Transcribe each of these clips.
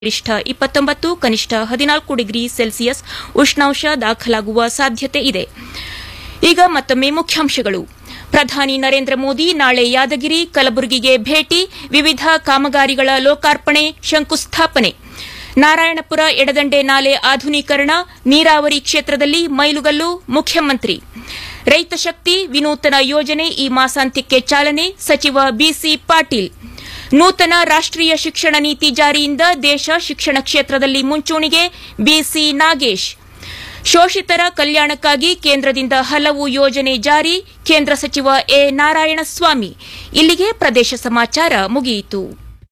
ಗರಿಷ್ಠ ಇಪ್ಪತ್ತೊಂಬತ್ತು ಕನಿಷ್ಠ ಹದಿನಾಲ್ಕು ಡಿಗ್ರಿ ಸೆಲ್ಸಿಯಸ್ ಉಷ್ಣಾಂಶ ದಾಖಲಾಗುವ ಸಾಧ್ಯತೆ ಇದೆ ಈಗ ಮತ್ತೊಮ್ಮೆ ಮುಖ್ಯಾಂಶಗಳು ಪ್ರಧಾನಿ ನರೇಂದ್ರ ಮೋದಿ ನಾಳೆ ಯಾದಗಿರಿ ಕಲಬುರಗಿಗೆ ಭೇಟಿ ವಿವಿಧ ಕಾಮಗಾರಿಗಳ ಲೋಕಾರ್ಪಣೆ ಶಂಕುಸ್ಥಾಪನೆ ನಾರಾಯಣಪುರ ಎಡದಂಡೆ ನಾಲೆ ಆಧುನೀಕರಣ ನೀರಾವರಿ ಕ್ಷೇತ್ರದಲ್ಲಿ ಮೈಲುಗಲ್ಲು ಮುಖ್ಯಮಂತ್ರಿ ರೈತ ಶಕ್ತಿ ವಿನೂತನ ಯೋಜನೆ ಈ ಮಾಸಾಂತ್ಯಕ್ಕೆ ಚಾಲನೆ ಸಚಿವ ಬಿಸಿ ಪಾಟೀಲ್ ನೂತನ ರಾಷ್ಟ್ರೀಯ ಶಿಕ್ಷಣ ನೀತಿ ಜಾರಿಯಿಂದ ದೇಶ ಶಿಕ್ಷಣ ಕ್ಷೇತ್ರದಲ್ಲಿ ಮುಂಚೂಣಿಗೆ ಬಿಸಿ ನಾಗೇಶ್ ಶೋಷಿತರ ಕಲ್ಯಾಣಕ್ಕಾಗಿ ಕೇಂದ್ರದಿಂದ ಹಲವು ಯೋಜನೆ ಜಾರಿ ಕೇಂದ್ರ ಸಚಿವ ಎ ನಾರಾಯಣಸ್ವಾಮಿ ಇಲ್ಲಿಗೆ ಪ್ರದೇಶ ಸಮಾಚಾರ ಮುಗಿಯಿತು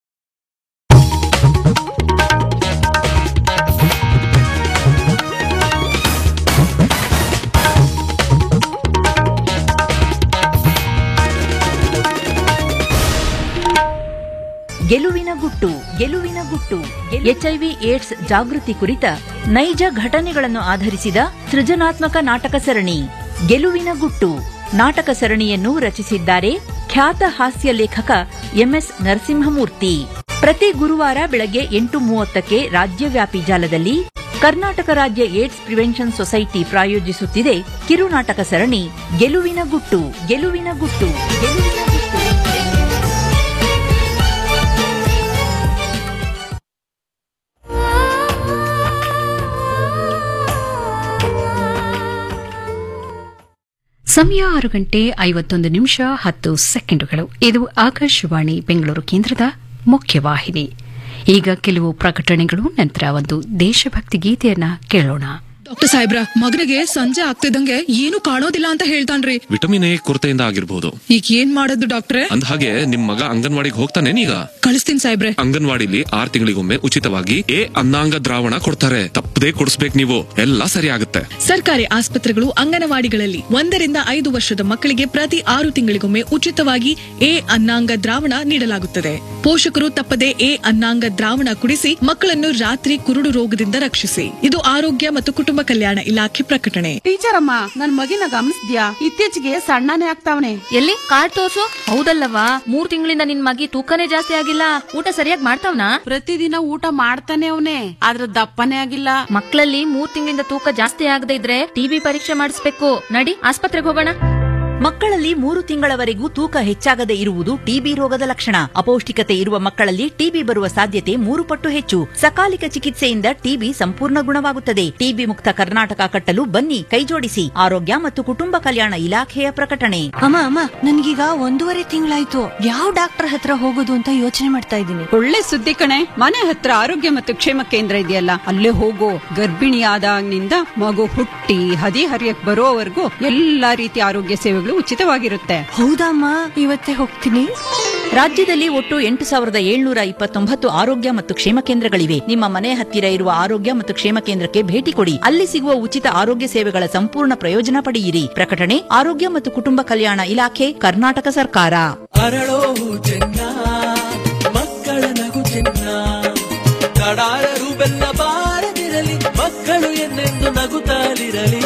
ಗೆಲುವಿನ ಗುಟ್ಟು ಗೆಲುವಿನ ಗುಟ್ಟು ಎಚ್ಐವಿ ಏಡ್ಸ್ ಜಾಗೃತಿ ಕುರಿತ ನೈಜ ಘಟನೆಗಳನ್ನು ಆಧರಿಸಿದ ಸೃಜನಾತ್ಮಕ ನಾಟಕ ಸರಣಿ ಗೆಲುವಿನ ಗುಟ್ಟು ನಾಟಕ ಸರಣಿಯನ್ನು ರಚಿಸಿದ್ದಾರೆ ಖ್ಯಾತ ಹಾಸ್ಯ ಲೇಖಕ ಎಂಎಸ್ ನರಸಿಂಹಮೂರ್ತಿ ಪ್ರತಿ ಗುರುವಾರ ಬೆಳಗ್ಗೆ ಎಂಟು ಮೂವತ್ತಕ್ಕೆ ರಾಜ್ಯವ್ಯಾಪಿ ಜಾಲದಲ್ಲಿ ಕರ್ನಾಟಕ ರಾಜ್ಯ ಏಡ್ಸ್ ಪ್ರಿವೆನ್ಷನ್ ಸೊಸೈಟಿ ಪ್ರಾಯೋಜಿಸುತ್ತಿದೆ ಕಿರುನಾಟಕ ಸರಣಿ ಗೆಲುವಿನ ಗುಟ್ಟು ಗೆಲುವಿನ ಗುಟ್ಟು ಗೆಲುವಿನ ಗುಟ್ಟು ಸಮಯ ಆರು ಗಂಟೆ ಐವತ್ತೊಂದು ನಿಮಿಷ ಹತ್ತು ಸೆಕೆಂಡುಗಳು ಇದು ಆಕಾಶವಾಣಿ ಬೆಂಗಳೂರು ಕೇಂದ್ರದ ಮುಖ್ಯವಾಹಿನಿ ಈಗ ಕೆಲವು ಪ್ರಕಟಣೆಗಳು ನಂತರ ಒಂದು ದೇಶಭಕ್ತಿ ಗೀತೆಯನ್ನ ಕೇಳೋಣ ಡಾಕ್ಟರ್ ಸಾಹೇಬ್ರ ಮಗನಿಗೆ ಸಂಜೆ ಆಗ್ತಿದ್ದಂಗೆ ಏನು ಕಾಣೋದಿಲ್ಲ ಅಂತ ಹೇಳ್ತಾನ್ರಿ ವಿಟಮಿನ್ ಎ ಕೊರತೆಯಿಂದ ಆಗಿರ್ಬೋದು ಈಗ ಏನ್ ಮಾಡೋದು ಡಾಕ್ಟ್ರೆ ಅಂದ ಹಾಗೆ ನಿಮ್ ಮಗ ಅಂಗನವಾಡಿಗೆ ಹೋಗ್ತಾನೇನೀಗ ಕಳಿಸ್ತೀನಿ ಸಾಹೇಬ್ರೆ ಅಂಗನವಾಡಿಲಿ ಆರ್ ತಿಂಗಳಿಗೊಮ್ಮೆ ಉಚಿತವಾಗಿ ಎ ಅನ್ನಾಂಗ ದ್ರಾವಣ ಕೊಡ್ತಾರೆ ತಪ್ಪದೇ ಕೊಡಿಸ್ಬೇಕು ನೀವು ಎಲ್ಲ ಸರಿ ಆಗುತ್ತೆ ಸರ್ಕಾರಿ ಆಸ್ಪತ್ರೆಗಳು ಅಂಗನವಾಡಿಗಳಲ್ಲಿ ಒಂದರಿಂದ ಐದು ವರ್ಷದ ಮಕ್ಕಳಿಗೆ ಪ್ರತಿ ಆರು ತಿಂಗಳಿಗೊಮ್ಮೆ ಉಚಿತವಾಗಿ ಎ ಅನ್ನಾಂಗ ದ್ರಾವಣ ನೀಡಲಾಗುತ್ತದೆ ಪೋಷಕರು ತಪ್ಪದೆ ಎ ಅನ್ನಾಂಗ ದ್ರಾವಣ ಕುಡಿಸಿ ಮಕ್ಕಳನ್ನು ರಾತ್ರಿ ಕುರುಡು ರೋಗದಿಂದ ರಕ್ಷಿಸಿ ಇದು ಆರೋಗ್ಯ ಮತ್ತು ಕುಟುಂಬ ಕಲ್ಯಾಣ ಇಲಾಖೆ ಪ್ರಕಟಣೆ ಟೀಚರ್ ಅಮ್ಮ ನನ್ ಮಗಿನ ಗಮನಿಸ್ದ್ಯಾ ಇತ್ತೀಚೆಗೆ ಸಣ್ಣನೇ ಆಗ್ತಾವನೆ ಎಲ್ಲಿ ಕಾರ್ಡ್ ತೋರ್ಸು ಹೌದಲ್ಲವಾ ಮೂರ್ ತಿಂಗಳಿಂದ ನಿನ್ ಮಗಿ ತೂಕನೇ ಜಾಸ್ತಿ ಆಗಿಲ್ಲ ಊಟ ಸರಿಯಾಗಿ ಮಾಡ್ತಾವ್ನಾ ಪ್ರತಿದಿನ ಊಟ ಮಾಡ್ತಾನೆ ಅವನೇ ಆದ್ರ ದಪ್ಪನೇ ಆಗಿಲ್ಲ ಮಕ್ಕಳಲ್ಲಿ ಮೂರ್ ತಿಂಗಳಿಂದ ತೂಕ ಜಾಸ್ತಿ ಆಗದೆ ಇದ್ರೆ ಟಿಬಿ ಪರೀಕ್ಷೆ ಮಾಡಿಸ್ಬೇಕು ನಡಿ ಆಸ್ಪತ್ರೆಗೆ ಹೋಗೋಣ ಮಕ್ಕಳಲ್ಲಿ ಮೂರು ತಿಂಗಳವರೆಗೂ ತೂಕ ಹೆಚ್ಚಾಗದೆ ಇರುವುದು ಟಿಬಿ ರೋಗದ ಲಕ್ಷಣ ಅಪೌಷ್ಟಿಕತೆ ಇರುವ ಮಕ್ಕಳಲ್ಲಿ ಟಿಬಿ ಬರುವ ಸಾಧ್ಯತೆ ಮೂರು ಪಟ್ಟು ಹೆಚ್ಚು ಸಕಾಲಿಕ ಚಿಕಿತ್ಸೆಯಿಂದ ಟಿಬಿ ಸಂಪೂರ್ಣ ಗುಣವಾಗುತ್ತದೆ ಟಿಬಿ ಮುಕ್ತ ಕರ್ನಾಟಕ ಕಟ್ಟಲು ಬನ್ನಿ ಕೈಜೋಡಿಸಿ ಆರೋಗ್ಯ ಮತ್ತು ಕುಟುಂಬ ಕಲ್ಯಾಣ ಇಲಾಖೆಯ ಪ್ರಕಟಣೆ ಅಮ್ಮ ಅಮ್ಮ ನನ್ಗೀಗ ಒಂದೂವರೆ ತಿಂಗಳಾಯ್ತು ಯಾವ ಡಾಕ್ಟರ್ ಹತ್ರ ಹೋಗೋದು ಅಂತ ಯೋಚನೆ ಮಾಡ್ತಾ ಇದ್ದೀನಿ ಒಳ್ಳೆ ಸುದ್ದಿ ಕಣೆ ಮನೆ ಹತ್ರ ಆರೋಗ್ಯ ಮತ್ತು ಕ್ಷೇಮ ಕೇಂದ್ರ ಇದೆಯಲ್ಲ ಅಲ್ಲೇ ಹೋಗೋ ಗರ್ಭಿಣಿಯಾದಾಗಿನಿಂದ ಮಗು ಹುಟ್ಟಿ ಹದಿ ಹರಿಯಕ್ ಬರೋವರೆಗೂ ಎಲ್ಲಾ ರೀತಿಯ ಆರೋಗ್ಯ ಸೇವೆಗಳು ಉಚಿತವಾಗಿರುತ್ತೆ ಹೌದಮ್ಮ ಇವತ್ತೇ ಹೋಗ್ತೀನಿ ರಾಜ್ಯದಲ್ಲಿ ಒಟ್ಟು ಎಂಟು ಸಾವಿರದ ಏಳ್ನೂರ ಇಪ್ಪತ್ತೊಂಬತ್ತು ಆರೋಗ್ಯ ಮತ್ತು ಕ್ಷೇಮ ಕೇಂದ್ರಗಳಿವೆ ನಿಮ್ಮ ಮನೆ ಹತ್ತಿರ ಇರುವ ಆರೋಗ್ಯ ಮತ್ತು ಕ್ಷೇಮ ಕೇಂದ್ರಕ್ಕೆ ಭೇಟಿ ಕೊಡಿ ಅಲ್ಲಿ ಸಿಗುವ ಉಚಿತ ಆರೋಗ್ಯ ಸೇವೆಗಳ ಸಂಪೂರ್ಣ ಪ್ರಯೋಜನ ಪಡೆಯಿರಿ ಪ್ರಕಟಣೆ ಆರೋಗ್ಯ ಮತ್ತು ಕುಟುಂಬ ಕಲ್ಯಾಣ ಇಲಾಖೆ ಕರ್ನಾಟಕ ಸರ್ಕಾರ ಅರಳೋ ಚೆನ್ನ ಮಕ್ಕಳ ನಗು ಚೆನ್ನ ತಡಾರರು ಬೆಲ್ಲ ಬಾರದಿರಲಿ ಮಕ್ಕಳು ಎಂದೆಂದು ನಗುತ್ತಲಿರಲಿ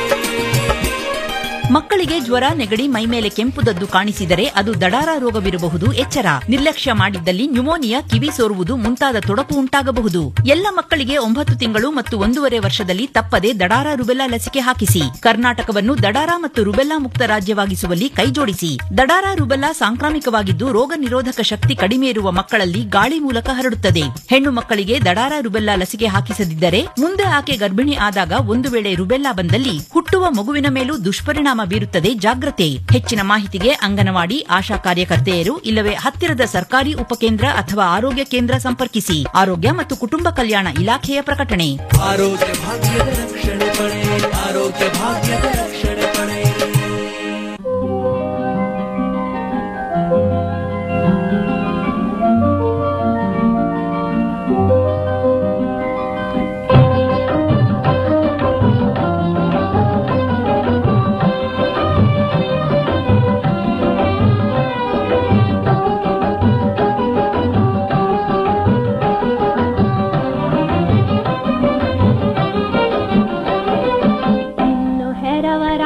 ಮಕ್ಕಳಿಗೆ ಜ್ವರ ನೆಗಡಿ ಮೈಮೇಲೆ ಕೆಂಪುದದ್ದು ಕಾಣಿಸಿದರೆ ಅದು ದಡಾರ ರೋಗವಿರಬಹುದು ಎಚ್ಚರ ನಿರ್ಲಕ್ಷ್ಯ ಮಾಡಿದ್ದಲ್ಲಿ ನ್ಯುಮೋನಿಯಾ ಕಿವಿ ಸೋರುವುದು ಮುಂತಾದ ತೊಡಕು ಉಂಟಾಗಬಹುದು ಎಲ್ಲ ಮಕ್ಕಳಿಗೆ ಒಂಬತ್ತು ತಿಂಗಳು ಮತ್ತು ಒಂದೂವರೆ ವರ್ಷದಲ್ಲಿ ತಪ್ಪದೆ ದಡಾರ ರುಬೆಲ್ಲಾ ಲಸಿಕೆ ಹಾಕಿಸಿ ಕರ್ನಾಟಕವನ್ನು ದಡಾರ ಮತ್ತು ರುಬೆಲ್ಲಾ ಮುಕ್ತ ರಾಜ್ಯವಾಗಿಸುವಲ್ಲಿ ಕೈಜೋಡಿಸಿ ದಡಾರ ರುಬೆಲ್ಲಾ ಸಾಂಕ್ರಾಮಿಕವಾಗಿದ್ದು ರೋಗ ನಿರೋಧಕ ಶಕ್ತಿ ಕಡಿಮೆ ಇರುವ ಮಕ್ಕಳಲ್ಲಿ ಗಾಳಿ ಮೂಲಕ ಹರಡುತ್ತದೆ ಹೆಣ್ಣು ಮಕ್ಕಳಿಗೆ ದಡಾರ ರುಬೆಲ್ಲಾ ಲಸಿಕೆ ಹಾಕಿಸದಿದ್ದರೆ ಮುಂದೆ ಆಕೆ ಗರ್ಭಿಣಿ ಆದಾಗ ಒಂದು ವೇಳೆ ರುಬೆಲ್ಲಾ ಬಂದಲ್ಲಿ ಹುಟ್ಟುವ ಮಗುವಿನ ಮೇಲೂ ದುಷ್ಪರಿಣಾಮ ಬೀರುತ್ತದೆ ಜಾಗ್ರತೆ ಹೆಚ್ಚಿನ ಮಾಹಿತಿಗೆ ಅಂಗನವಾಡಿ ಆಶಾ ಕಾರ್ಯಕರ್ತೆಯರು ಇಲ್ಲವೇ ಹತ್ತಿರದ ಸರ್ಕಾರಿ ಉಪಕೇಂದ್ರ ಅಥವಾ ಆರೋಗ್ಯ ಕೇಂದ್ರ ಸಂಪರ್ಕಿಸಿ ಆರೋಗ್ಯ ಮತ್ತು ಕುಟುಂಬ ಕಲ್ಯಾಣ ಇಲಾಖೆಯ ಪ್ರಕಟಣೆ ಆರೋಗ್ಯ ಭಾಗ್ಯದ ರಕ್ಷಣೆ ಪಡೆ ಆರೋಗ್ಯ ಭಾಗ್ಯದ ರಕ್ಷಣೆ ಪಡೆ ಹೆರವ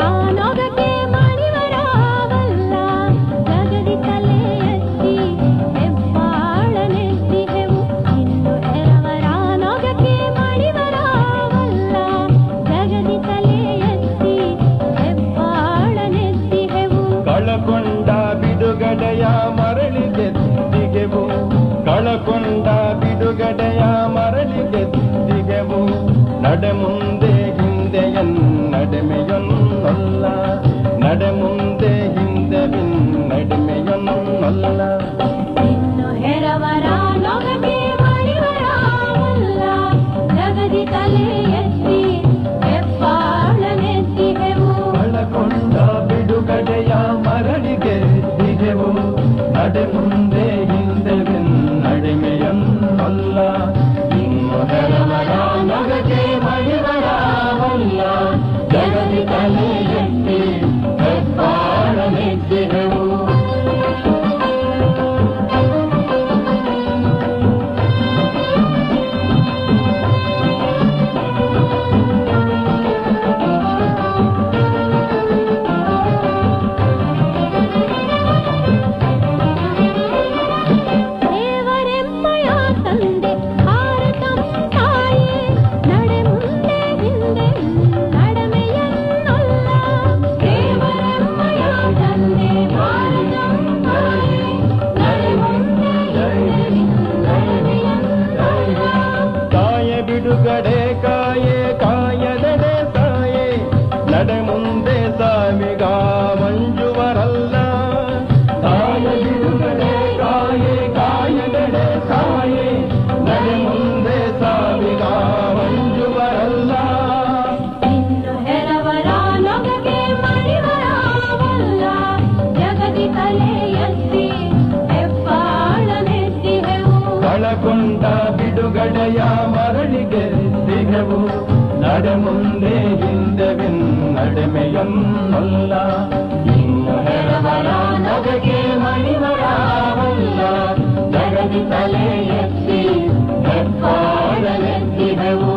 ಬಿಡುಗಡೆ ಕಾಯೆ ಕಾಯದಡೆ ಸಾಯೆ ನಡೆ ಮುಂದೆ ಸಾವಿಗ ಮಂಜುವರಲ್ಲ ಕಾಯ ಬಿಡುಗಡೆ ಕಾಯೆ ಕಾಯದಡೆ ಸಾಯೆ ನಡೆ ಮುಂದೆ ಸಾವಿಗ ಮಂಜುವರಲ್ಲ ಹೆರವರ ನೊಗಗೆ ಮಣಿವರಾವಲ್ಲ ಜಗದಿ ತಲೆ ಎತ್ತಿ ಹೆಬ್ಬಾಳನೆತ್ತಿಹೆವು ಕಳಕೊಂಡ ಬಿಡುಗಡೆಯ ಮರಳಿಗೆ ಸಿಗವು ನಡೆ ಮುಂದೆ ಹಿಂದೆವೆನ್ನಡೆಮೆಯನ್ನಲ್ಲ ಇನ್ನು ಹೆರವರ ನಗಗೆ ಮಣಿವರಾವಲ್ಲ ಜಗದಿ ತಲೆ ಎತ್ತಿ ಹೆಬ್ಬಾಳನೆತ್ತಿದೆವು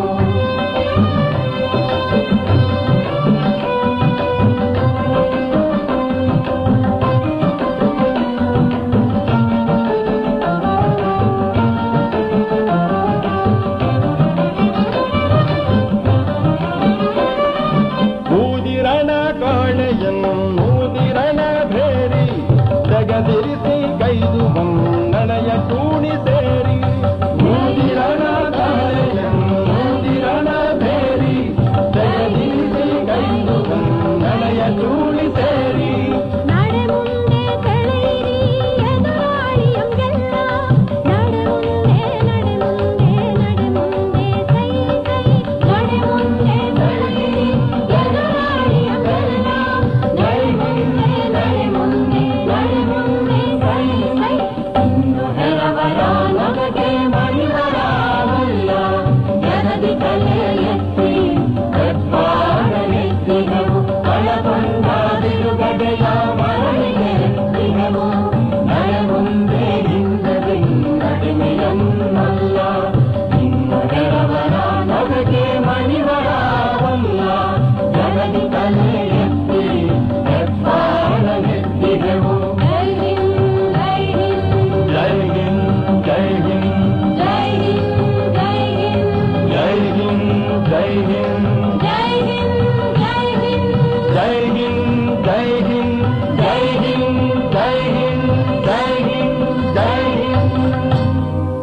ಊದಿರಣ ಕಾಣೆಯನ್ನು ಊದಿರಣ ಭೇರಿ ಜಗದಿರಿಸಿ ಕೈದು ಬನ್ನಣಯ ಕೂಣಿ ಸೇರಿ ಊದಿರಣ ಕಾಣೆಯನ್ನು ಊದಿರಣ ಭೇರಿ ಜಗದಿರಿಸಿ ಕೈದು ಬನ್ನಣಯ ಕೂಣಿ ಸೇರಿ ನಡೆ ಮುಂದೆ ಕೆಳೆಯಿರಿ ಎದುರಾಳಿಯಂಗೆಲ್ಲ ನಡೆ ಮುಂದೆ ನಡೆ ಮುಂದೆ ನಡೆ ಮುಂದೆ ಕೈ ಕೈ ನಡೆ ಮುಂದೆ ಕೆಳೆಯಿರಿ ಎದುರಾಳಿಯಂಗೆಲ್ಲ ನಡೆ ಮುಂದೆ ನಡೆ ಮುಂದೆ ನಡೆ ಮುಂದೆ ಕೈ ಕೈ ಇನ್ನು ಹೆರವರ ನಮಗೆ ಮಣಿವರಾವಲ್ಲ ಜನದಿ ತಲೆ ಎತ್ತಿ ಹೆಬ್ಬಾರನೆತ್ತಿದೆವು ಕಳಕೊಂಡ ಬಿಡುಗಡೆಯ ಮರಳಿಗೆ ಎತ್ತಿದೆವು ನಡೆ ಮುಂದೆ ಹಿಂದದೆ ನಡಿಮೆಯನ್ನಲ್ಲ ಇನ್ನು ಹೆರವರ ನಮಗೆ ಮಣಿವರಾವಲ್ಲ ಜನದಿ ತಲೆ ಎತ್ತಿ ಹೆಬ್ಬಾರನೆತ್ತಿದೆವು ಜೈ ಹಿಂದ್ ಜೈ ಹಿಂದ್ ಜೈ ಹಿಂದ್ ಜೈ ಹಿಂದ್ ಜೈ ಹಿಂದ್ ಜೈ ಹಿಂದ್ ಜೈ ಹಿಂದ್ ಜೈ ಹಿಂದ್ ಜೈ ಹಿಂದ್ ಜೈ ಹಿಂದ್ ಜೈ ಹಿಂದ್ ಜೈ ಹಿಂದ್ ಜೈ ಹಿಂದ್ ಜೈ ಹಿಂದ್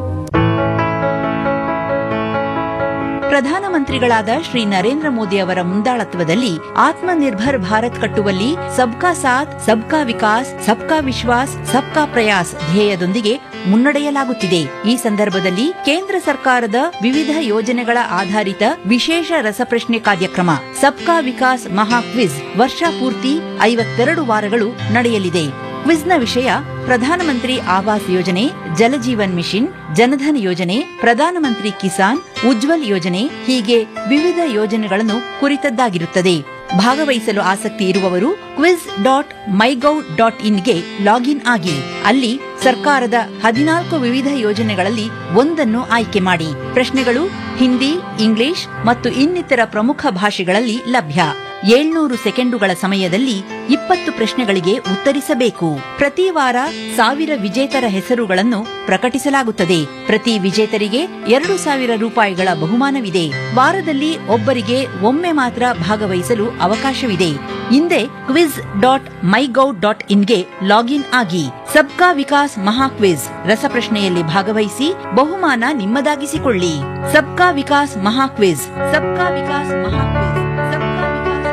ಪ್ರಧಾನಮಂತ್ರಿಗಳಾದ ಶ್ರೀ ನರೇಂದ್ರ ಮೋದಿ ಅವರ ಮುಂದಾಳತ್ವದಲ್ಲಿ ಆತ್ಮನಿರ್ಭರ್ ಭಾರತ್ ಕಟ್ಟುವಲ್ಲಿ ಸಬ್ಕಾ ಸಾಥ್ ಸಬ್ಕಾ ವಿಕಾಸ್ ಸಬ್ಕಾ ವಿಶ್ವಾಸ್ ಸಬ್ಕಾ ಪ್ರಯಾಸ್ ಧ್ಯೇಯದೊಂದಿಗೆ ಮುನ್ನಡೆಯಲಾಗುತ್ತಿದೆ ಈ ಸಂದರ್ಭದಲ್ಲಿ ಕೇಂದ್ರ ಸರ್ಕಾರದ ವಿವಿಧ ಯೋಜನೆಗಳ ಆಧಾರಿತ ವಿಶೇಷ ರಸಪ್ರಶ್ನೆ ಕಾರ್ಯಕ್ರಮ ಸಬ್ಕಾ ವಿಕಾಸ್ ಮಹಾ ಕ್ವಿಜ್ ವರ್ಷಪೂರ್ತಿ ಐವತ್ತೆರಡು ವಾರಗಳು ನಡೆಯಲಿದೆ ಕ್ವಿಜ್ನ ವಿಷಯ ಪ್ರಧಾನಮಂತ್ರಿ ಆವಾಸ್ ಯೋಜನೆ ಜಲಜೀವನ್ ಮಿಷನ್ ಜನಧನ್ ಯೋಜನೆ ಪ್ರಧಾನಮಂತ್ರಿ ಕಿಸಾನ್ ಉಜ್ವಲ್ ಯೋಜನೆ ಹೀಗೆ ವಿವಿಧ ಯೋಜನೆಗಳನ್ನು ಕುರಿತದ್ದಾಗಿರುತ್ತದೆ ಭಾಗವಹಿಸಲು ಆಸಕ್ತಿ ಇರುವವರು ಕ್ವಿಜ್ ಡಾಟ್ ಮೈಗೌ ಡಾಟ್ ಇನ್ಗೆ ಲಾಗಿನ್ ಆಗಿ ಅಲ್ಲಿ ಸರ್ಕಾರದ ಹದಿನಾಲ್ಕು ವಿವಿಧ ಯೋಜನೆಗಳಲ್ಲಿ ಒಂದನ್ನು ಆಯ್ಕೆ ಮಾಡಿ ಪ್ರಶ್ನೆಗಳು ಹಿಂದಿ ಇಂಗ್ಲಿಷ್ ಮತ್ತು ಇನ್ನಿತರ ಪ್ರಮುಖ ಭಾಷೆಗಳಲ್ಲಿ ಲಭ್ಯ ಏಳ್ನೂರು ಸೆಕೆಂಡುಗಳ ಸಮಯದಲ್ಲಿ ಇಪ್ಪತ್ತು ಪ್ರಶ್ನೆಗಳಿಗೆ ಉತ್ತರಿಸಬೇಕು ಪ್ರತಿ ವಾರ ಸಾವಿರ ವಿಜೇತರ ಹೆಸರುಗಳನ್ನು ಪ್ರಕಟಿಸಲಾಗುತ್ತದೆ ಪ್ರತಿ ವಿಜೇತರಿಗೆ ಎರಡು ಸಾವಿರ ರೂಪಾಯಿಗಳ ಬಹುಮಾನವಿದೆ ವಾರದಲ್ಲಿ ಒಬ್ಬರಿಗೆ ಒಮ್ಮೆ ಮಾತ್ರ ಭಾಗವಹಿಸಲು ಅವಕಾಶವಿದೆ ಹಿಂದೆ ಕ್ವಿಜ್ ಡಾಟ್ ಮೈಗೌ ಡಾಟ್ ಇನ್ಗೆ ಲಾಗಿನ್ ಆಗಿ ಸಬ್ಕಾ ವಿಕಾಸ್ ಮಹಾ ಕ್ವಿಜ್ ರಸಪ್ರಶ್ನೆಯಲ್ಲಿ ಭಾಗವಹಿಸಿ ಬಹುಮಾನ ನಿಮ್ಮದಾಗಿಸಿಕೊಳ್ಳಿ ಸಬ್ಕಾ ವಿಕಾಸ್ ಮಹಾ ಕ್ವಿಜ್ ಸಬ್ಕಾ ವಿಕಾಸ್ ಮಹಾ ಕ್ವಿಜ್ ಸಬ್ಕಾ ವಿಕಾಸ್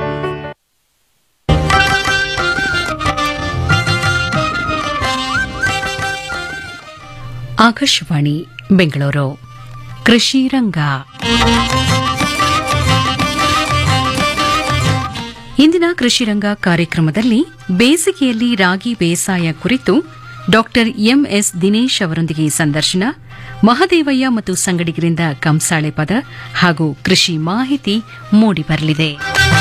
ಆಕಾಶವಾಣಿ ಬೆಂಗಳೂರು ಕೃಷಿ ರಂಗ ಇಂದಿನ ಕೃಷಿ ರಂಗ ಕಾರ್ಯಕ್ರಮದಲ್ಲಿ ಬೇಸಿಗೆಯಲ್ಲಿ ರಾಗಿ ಬೇಸಾಯ ಕುರಿತು ಡಾಕ್ಟರ್ ಎಂಎಸ್ ದಿನೇಶ್ ಅವರೊಂದಿಗೆ ಸಂದರ್ಶನ ಮಹದೇವಯ್ಯ ಮತ್ತು ಸಂಗಡಿಗರಿಂದ ಕಂಸಾಳೆ ಪದ ಹಾಗೂ ಕೃಷಿ ಮಾಹಿತಿ ಮೂಡಿಬರಲಿದೆ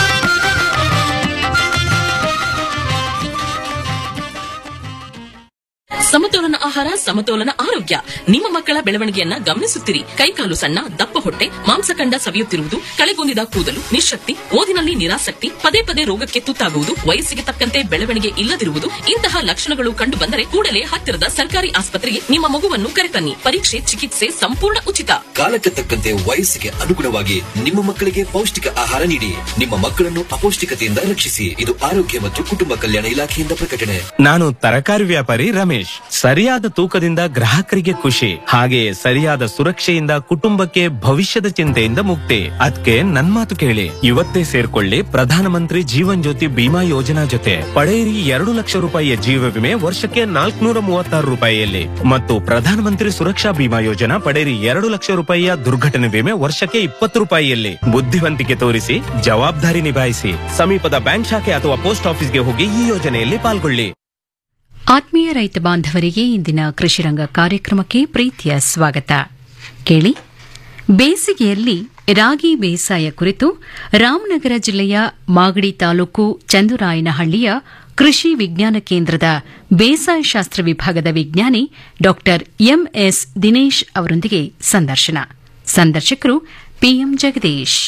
ಸಮತೋಲನ ಆಹಾರ ಸಮತೋಲನ ಆರೋಗ್ಯ ನಿಮ್ಮ ಮಕ್ಕಳ ಬೆಳವಣಿಗೆಯನ್ನ ಗಮನಿಸುತ್ತಿರಿ ಕೈಕಾಲು ಸಣ್ಣ ದಪ್ಪ ಹೊಟ್ಟೆ ಮಾಂಸಖಂಡ ಸವಿಯುತ್ತಿರುವುದು ಕಳೆಗುಂದಿದ ಕೂದಲು ನಿಶಕ್ತಿ ಓದಿನಲ್ಲಿ ನಿರಾಸಕ್ತಿ ಪದೇ ಪದೇ ರೋಗಕ್ಕೆ ತುತ್ತಾಗುವುದು ವಯಸ್ಸಿಗೆ ತಕ್ಕಂತೆ ಬೆಳವಣಿಗೆ ಇಲ್ಲದಿರುವುದು ಇಂತಹ ಲಕ್ಷಣಗಳು ಕಂಡು ಬಂದರೆ ಕೂಡಲೇ ಹತ್ತಿರದ ಸರ್ಕಾರಿ ಆಸ್ಪತ್ರೆಗೆ ನಿಮ್ಮ ಮಗುವನ್ನು ಕರೆತನ್ನಿ ಪರೀಕ್ಷೆ ಚಿಕಿತ್ಸೆ ಸಂಪೂರ್ಣ ಉಚಿತ ಕಾಲಕ್ಕೆ ತಕ್ಕಂತೆ ವಯಸ್ಸಿಗೆ ಅನುಗುಣವಾಗಿ ನಿಮ್ಮ ಮಕ್ಕಳಿಗೆ ಪೌಷ್ಟಿಕ ಆಹಾರ ನೀಡಿ ನಿಮ್ಮ ಮಕ್ಕಳನ್ನು ಅಪೌಷ್ಟಿಕತೆಯಿಂದ ರಕ್ಷಿಸಿ ಇದು ಆರೋಗ್ಯ ಮತ್ತು ಕುಟುಂಬ ಕಲ್ಯಾಣ ಇಲಾಖೆಯಿಂದ ಪ್ರಕಟಣೆ ನಾನು ತರಕಾರಿ ವ್ಯಾಪಾರಿ ರಮೇಶ್ ಸರಿಯಾದ ತೂಕದಿಂದ ಗ್ರಾಹಕರಿಗೆ ಖುಷಿ ಹಾಗೆಯೇ ಸರಿಯಾದ ಸುರಕ್ಷೆಯಿಂದ ಕುಟುಂಬಕ್ಕೆ ಭವಿಷ್ಯದ ಚಿಂತೆಯಿಂದ ಮುಕ್ತಿ ಅದಕ್ಕೆ ನನ್ ಮಾತು ಕೇಳಿ ಇವತ್ತೇ ಸೇರ್ಕೊಳ್ಳಿ ಪ್ರಧಾನಮಂತ್ರಿ ಜೀವನ್ ಜ್ಯೋತಿ ಬಿಮಾ ಯೋಜನಾ ಜೊತೆ ಪಡೆಯಿರಿ ಎರಡು ಲಕ್ಷ ರೂಪಾಯಿಯ ಜೀವ ವಿಮೆ ವರ್ಷಕ್ಕೆ ನಾಲ್ಕುನೂರ ಮೂವತ್ತಾರು ರೂಪಾಯಿಯಲ್ಲಿ ಮತ್ತು ಪ್ರಧಾನಮಂತ್ರಿ ಸುರಕ್ಷಾ ಬಿಮಾ ಯೋಜನಾ ಪಡೆಯಿರಿ ಎರಡು ಲಕ್ಷ ರೂಪಾಯಿಯ ದುರ್ಘಟನೆ ವಿಮೆ ವರ್ಷಕ್ಕೆ ಇಪ್ಪತ್ತು ರೂಪಾಯಿಯಲ್ಲಿ ಬುದ್ಧಿವಂತಿಕೆ ತೋರಿಸಿ ಜವಾಬ್ದಾರಿ ನಿಭಾಯಿಸಿ ಸಮೀಪದ ಬ್ಯಾಂಕ್ ಶಾಖೆ ಅಥವಾ ಪೋಸ್ಟ್ ಆಫೀಸ್ಗೆ ಹೋಗಿ ಈ ಯೋಜನೆಯಲ್ಲಿ ಪಾಲ್ಗೊಳ್ಳಿ ಆತ್ಮೀಯ ರೈತ ಬಾಂಧವರಿಗೆ ಇಂದಿನ ಕೃಷಿರಂಗ ಕಾರ್ಯಕ್ರಮಕ್ಕೆ ಪ್ರೀತಿಯ ಸ್ವಾಗತ ಕೇಳಿ ಬೇಸಿಗೆಯಲ್ಲಿ ರಾಗಿ ಬೇಸಾಯ ಕುರಿತು ರಾಮನಗರ ಜಿಲ್ಲೆಯ ಮಾಗಡಿ ತಾಲೂಕು ಚಂದುರಾಯನಹಳ್ಳಿಯ ಕೃಷಿ ವಿಜ್ಞಾನ ಕೇಂದ್ರದ ಬೇಸಾಯ ಶಾಸ್ತ್ರ ವಿಭಾಗದ ವಿಜ್ಞಾನಿ ಡಾ ಎಂಎಸ್ ದಿನೇಶ್ ಅವರೊಂದಿಗೆ ಸಂದರ್ಶನ ಸಂದರ್ಶಕರು ಪಿಎಂ ಜಗದೀಶ್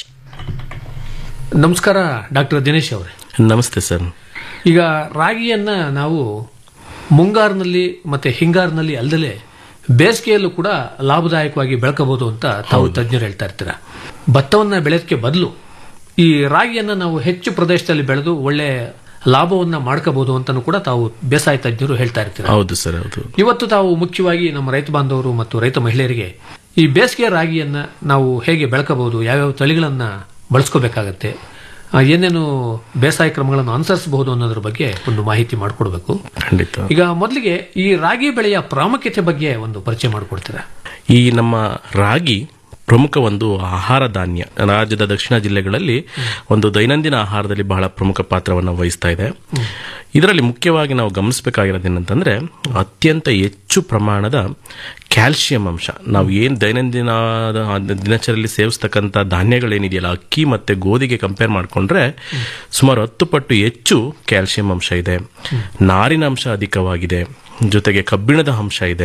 ನಮಸ್ಕಾರ ಡಾಕ್ಟರ್ ದಿನೇಶ್ ಅವರೇ ನಮಸ್ತೆ ಸರ್ ಈಗ ರಾಗಿಯನ್ನ ನಾವು ಮುಂಗಾರಿನಲ್ಲಿ ಮತ್ತೆ ಹಿಂಗಾರಿನಲ್ಲಿ ಅಲ್ಲದೆ ಬೇಸಿಗೆಯಲ್ಲೂ ಕೂಡ ಲಾಭದಾಯಕವಾಗಿ ಬೆಳಕಬಹುದು ಅಂತ ತಾವು ತಜ್ಞರು ಹೇಳ್ತಾ ಇರ್ತೀರ ಭತ್ತವನ್ನ ಬೆಳೆಯೋದಕ್ಕೆ ಬದಲು ಈ ರಾಗಿಯನ್ನ ನಾವು ಹೆಚ್ಚು ಪ್ರದೇಶದಲ್ಲಿ ಬೆಳೆದು ಒಳ್ಳೆ ಲಾಭವನ್ನ ಮಾಡ್ಕೋಬಹುದು ಅಂತಾನು ಕೂಡ ತಾವು ಬೇಸಾಯ ತಜ್ಞರು ಹೇಳ್ತಾ ಇರ್ತೀರ ಹೌದು ಸರ್ ಹೌದು ಇವತ್ತು ತಾವು ಮುಖ್ಯವಾಗಿ ನಮ್ಮ ರೈತ ಬಾಂಧವರು ಮತ್ತು ರೈತ ಮಹಿಳೆಯರಿಗೆ ಈ ಬೇಸಿಗೆ ರಾಗಿಯನ್ನ ನಾವು ಹೇಗೆ ಬೆಳಕಬಹುದು ಯಾವ್ಯಾವ ತಳಿಗಳನ್ನ ಬಳಸ್ಕೋಬೇಕಾಗತ್ತೆ ಆ, ಏನೇನು ಬೇಸಾಯ ಕ್ರಮಗಳನ್ನು ಅನುಸರಿಸಬಹುದು ಅನ್ನೋದ್ರ ಬಗ್ಗೆ ಒಂದು ಮಾಹಿತಿ ಮಾಡಿಕೊಡ್ಬೇಕು ಖಂಡಿತ ಈಗ ಮೊದಲಿಗೆ ಈ ರಾಗಿ ಬೆಳೆಯ ಪ್ರಾಮುಖ್ಯತೆ ಬಗ್ಗೆ ಒಂದು ಪರಿಚಯ ಮಾಡಿಕೊಡ್ತೀರಾ ಈ ನಮ್ಮ ರಾಗಿ ಪ್ರಮುಖ ಒಂದು ಆಹಾರ ಧಾನ್ಯ ರಾಜ್ಯದ ದಕ್ಷಿಣ ಜಿಲ್ಲೆಗಳಲ್ಲಿ ಒಂದು ದೈನಂದಿನ ಆಹಾರದಲ್ಲಿ ಬಹಳ ಪ್ರಮುಖ ಪಾತ್ರವನ್ನು ವಹಿಸ್ತಾ ಇದೆ ಇದರಲ್ಲಿ ಮುಖ್ಯವಾಗಿ ನಾವು ಗಮನಿಸಬೇಕಾಗಿರೋದೇನಂತಂದ್ರೆ ಅತ್ಯಂತ ಹೆಚ್ಚು ಪ್ರಮಾಣದ ಕ್ಯಾಲ್ಸಿಯಂ ಅಂಶ ನಾವು ಏನು ದೈನಂದಿನ ದಿನಚರಿಯಲ್ಲಿ ಸೇವಿಸ್ತಕ್ಕಂಥ ಧಾನ್ಯಗಳೇನಿದೆಯಲ್ಲ ಅಕ್ಕಿ ಮತ್ತೆ ಗೋಧಿಗೆ ಕಂಪೇರ್ ಮಾಡಿಕೊಂಡ್ರೆ ಸುಮಾರು ಹತ್ತು ಪಟ್ಟು ಹೆಚ್ಚು ಕ್ಯಾಲ್ಸಿಯಂ ಅಂಶ ಇದೆ ನಾರಿನ ಅಂಶ ಅಧಿಕವಾಗಿದೆ ಜೊತೆಗೆ ಕಬ್ಬಿಣದ ಅಂಶ ಇದೆ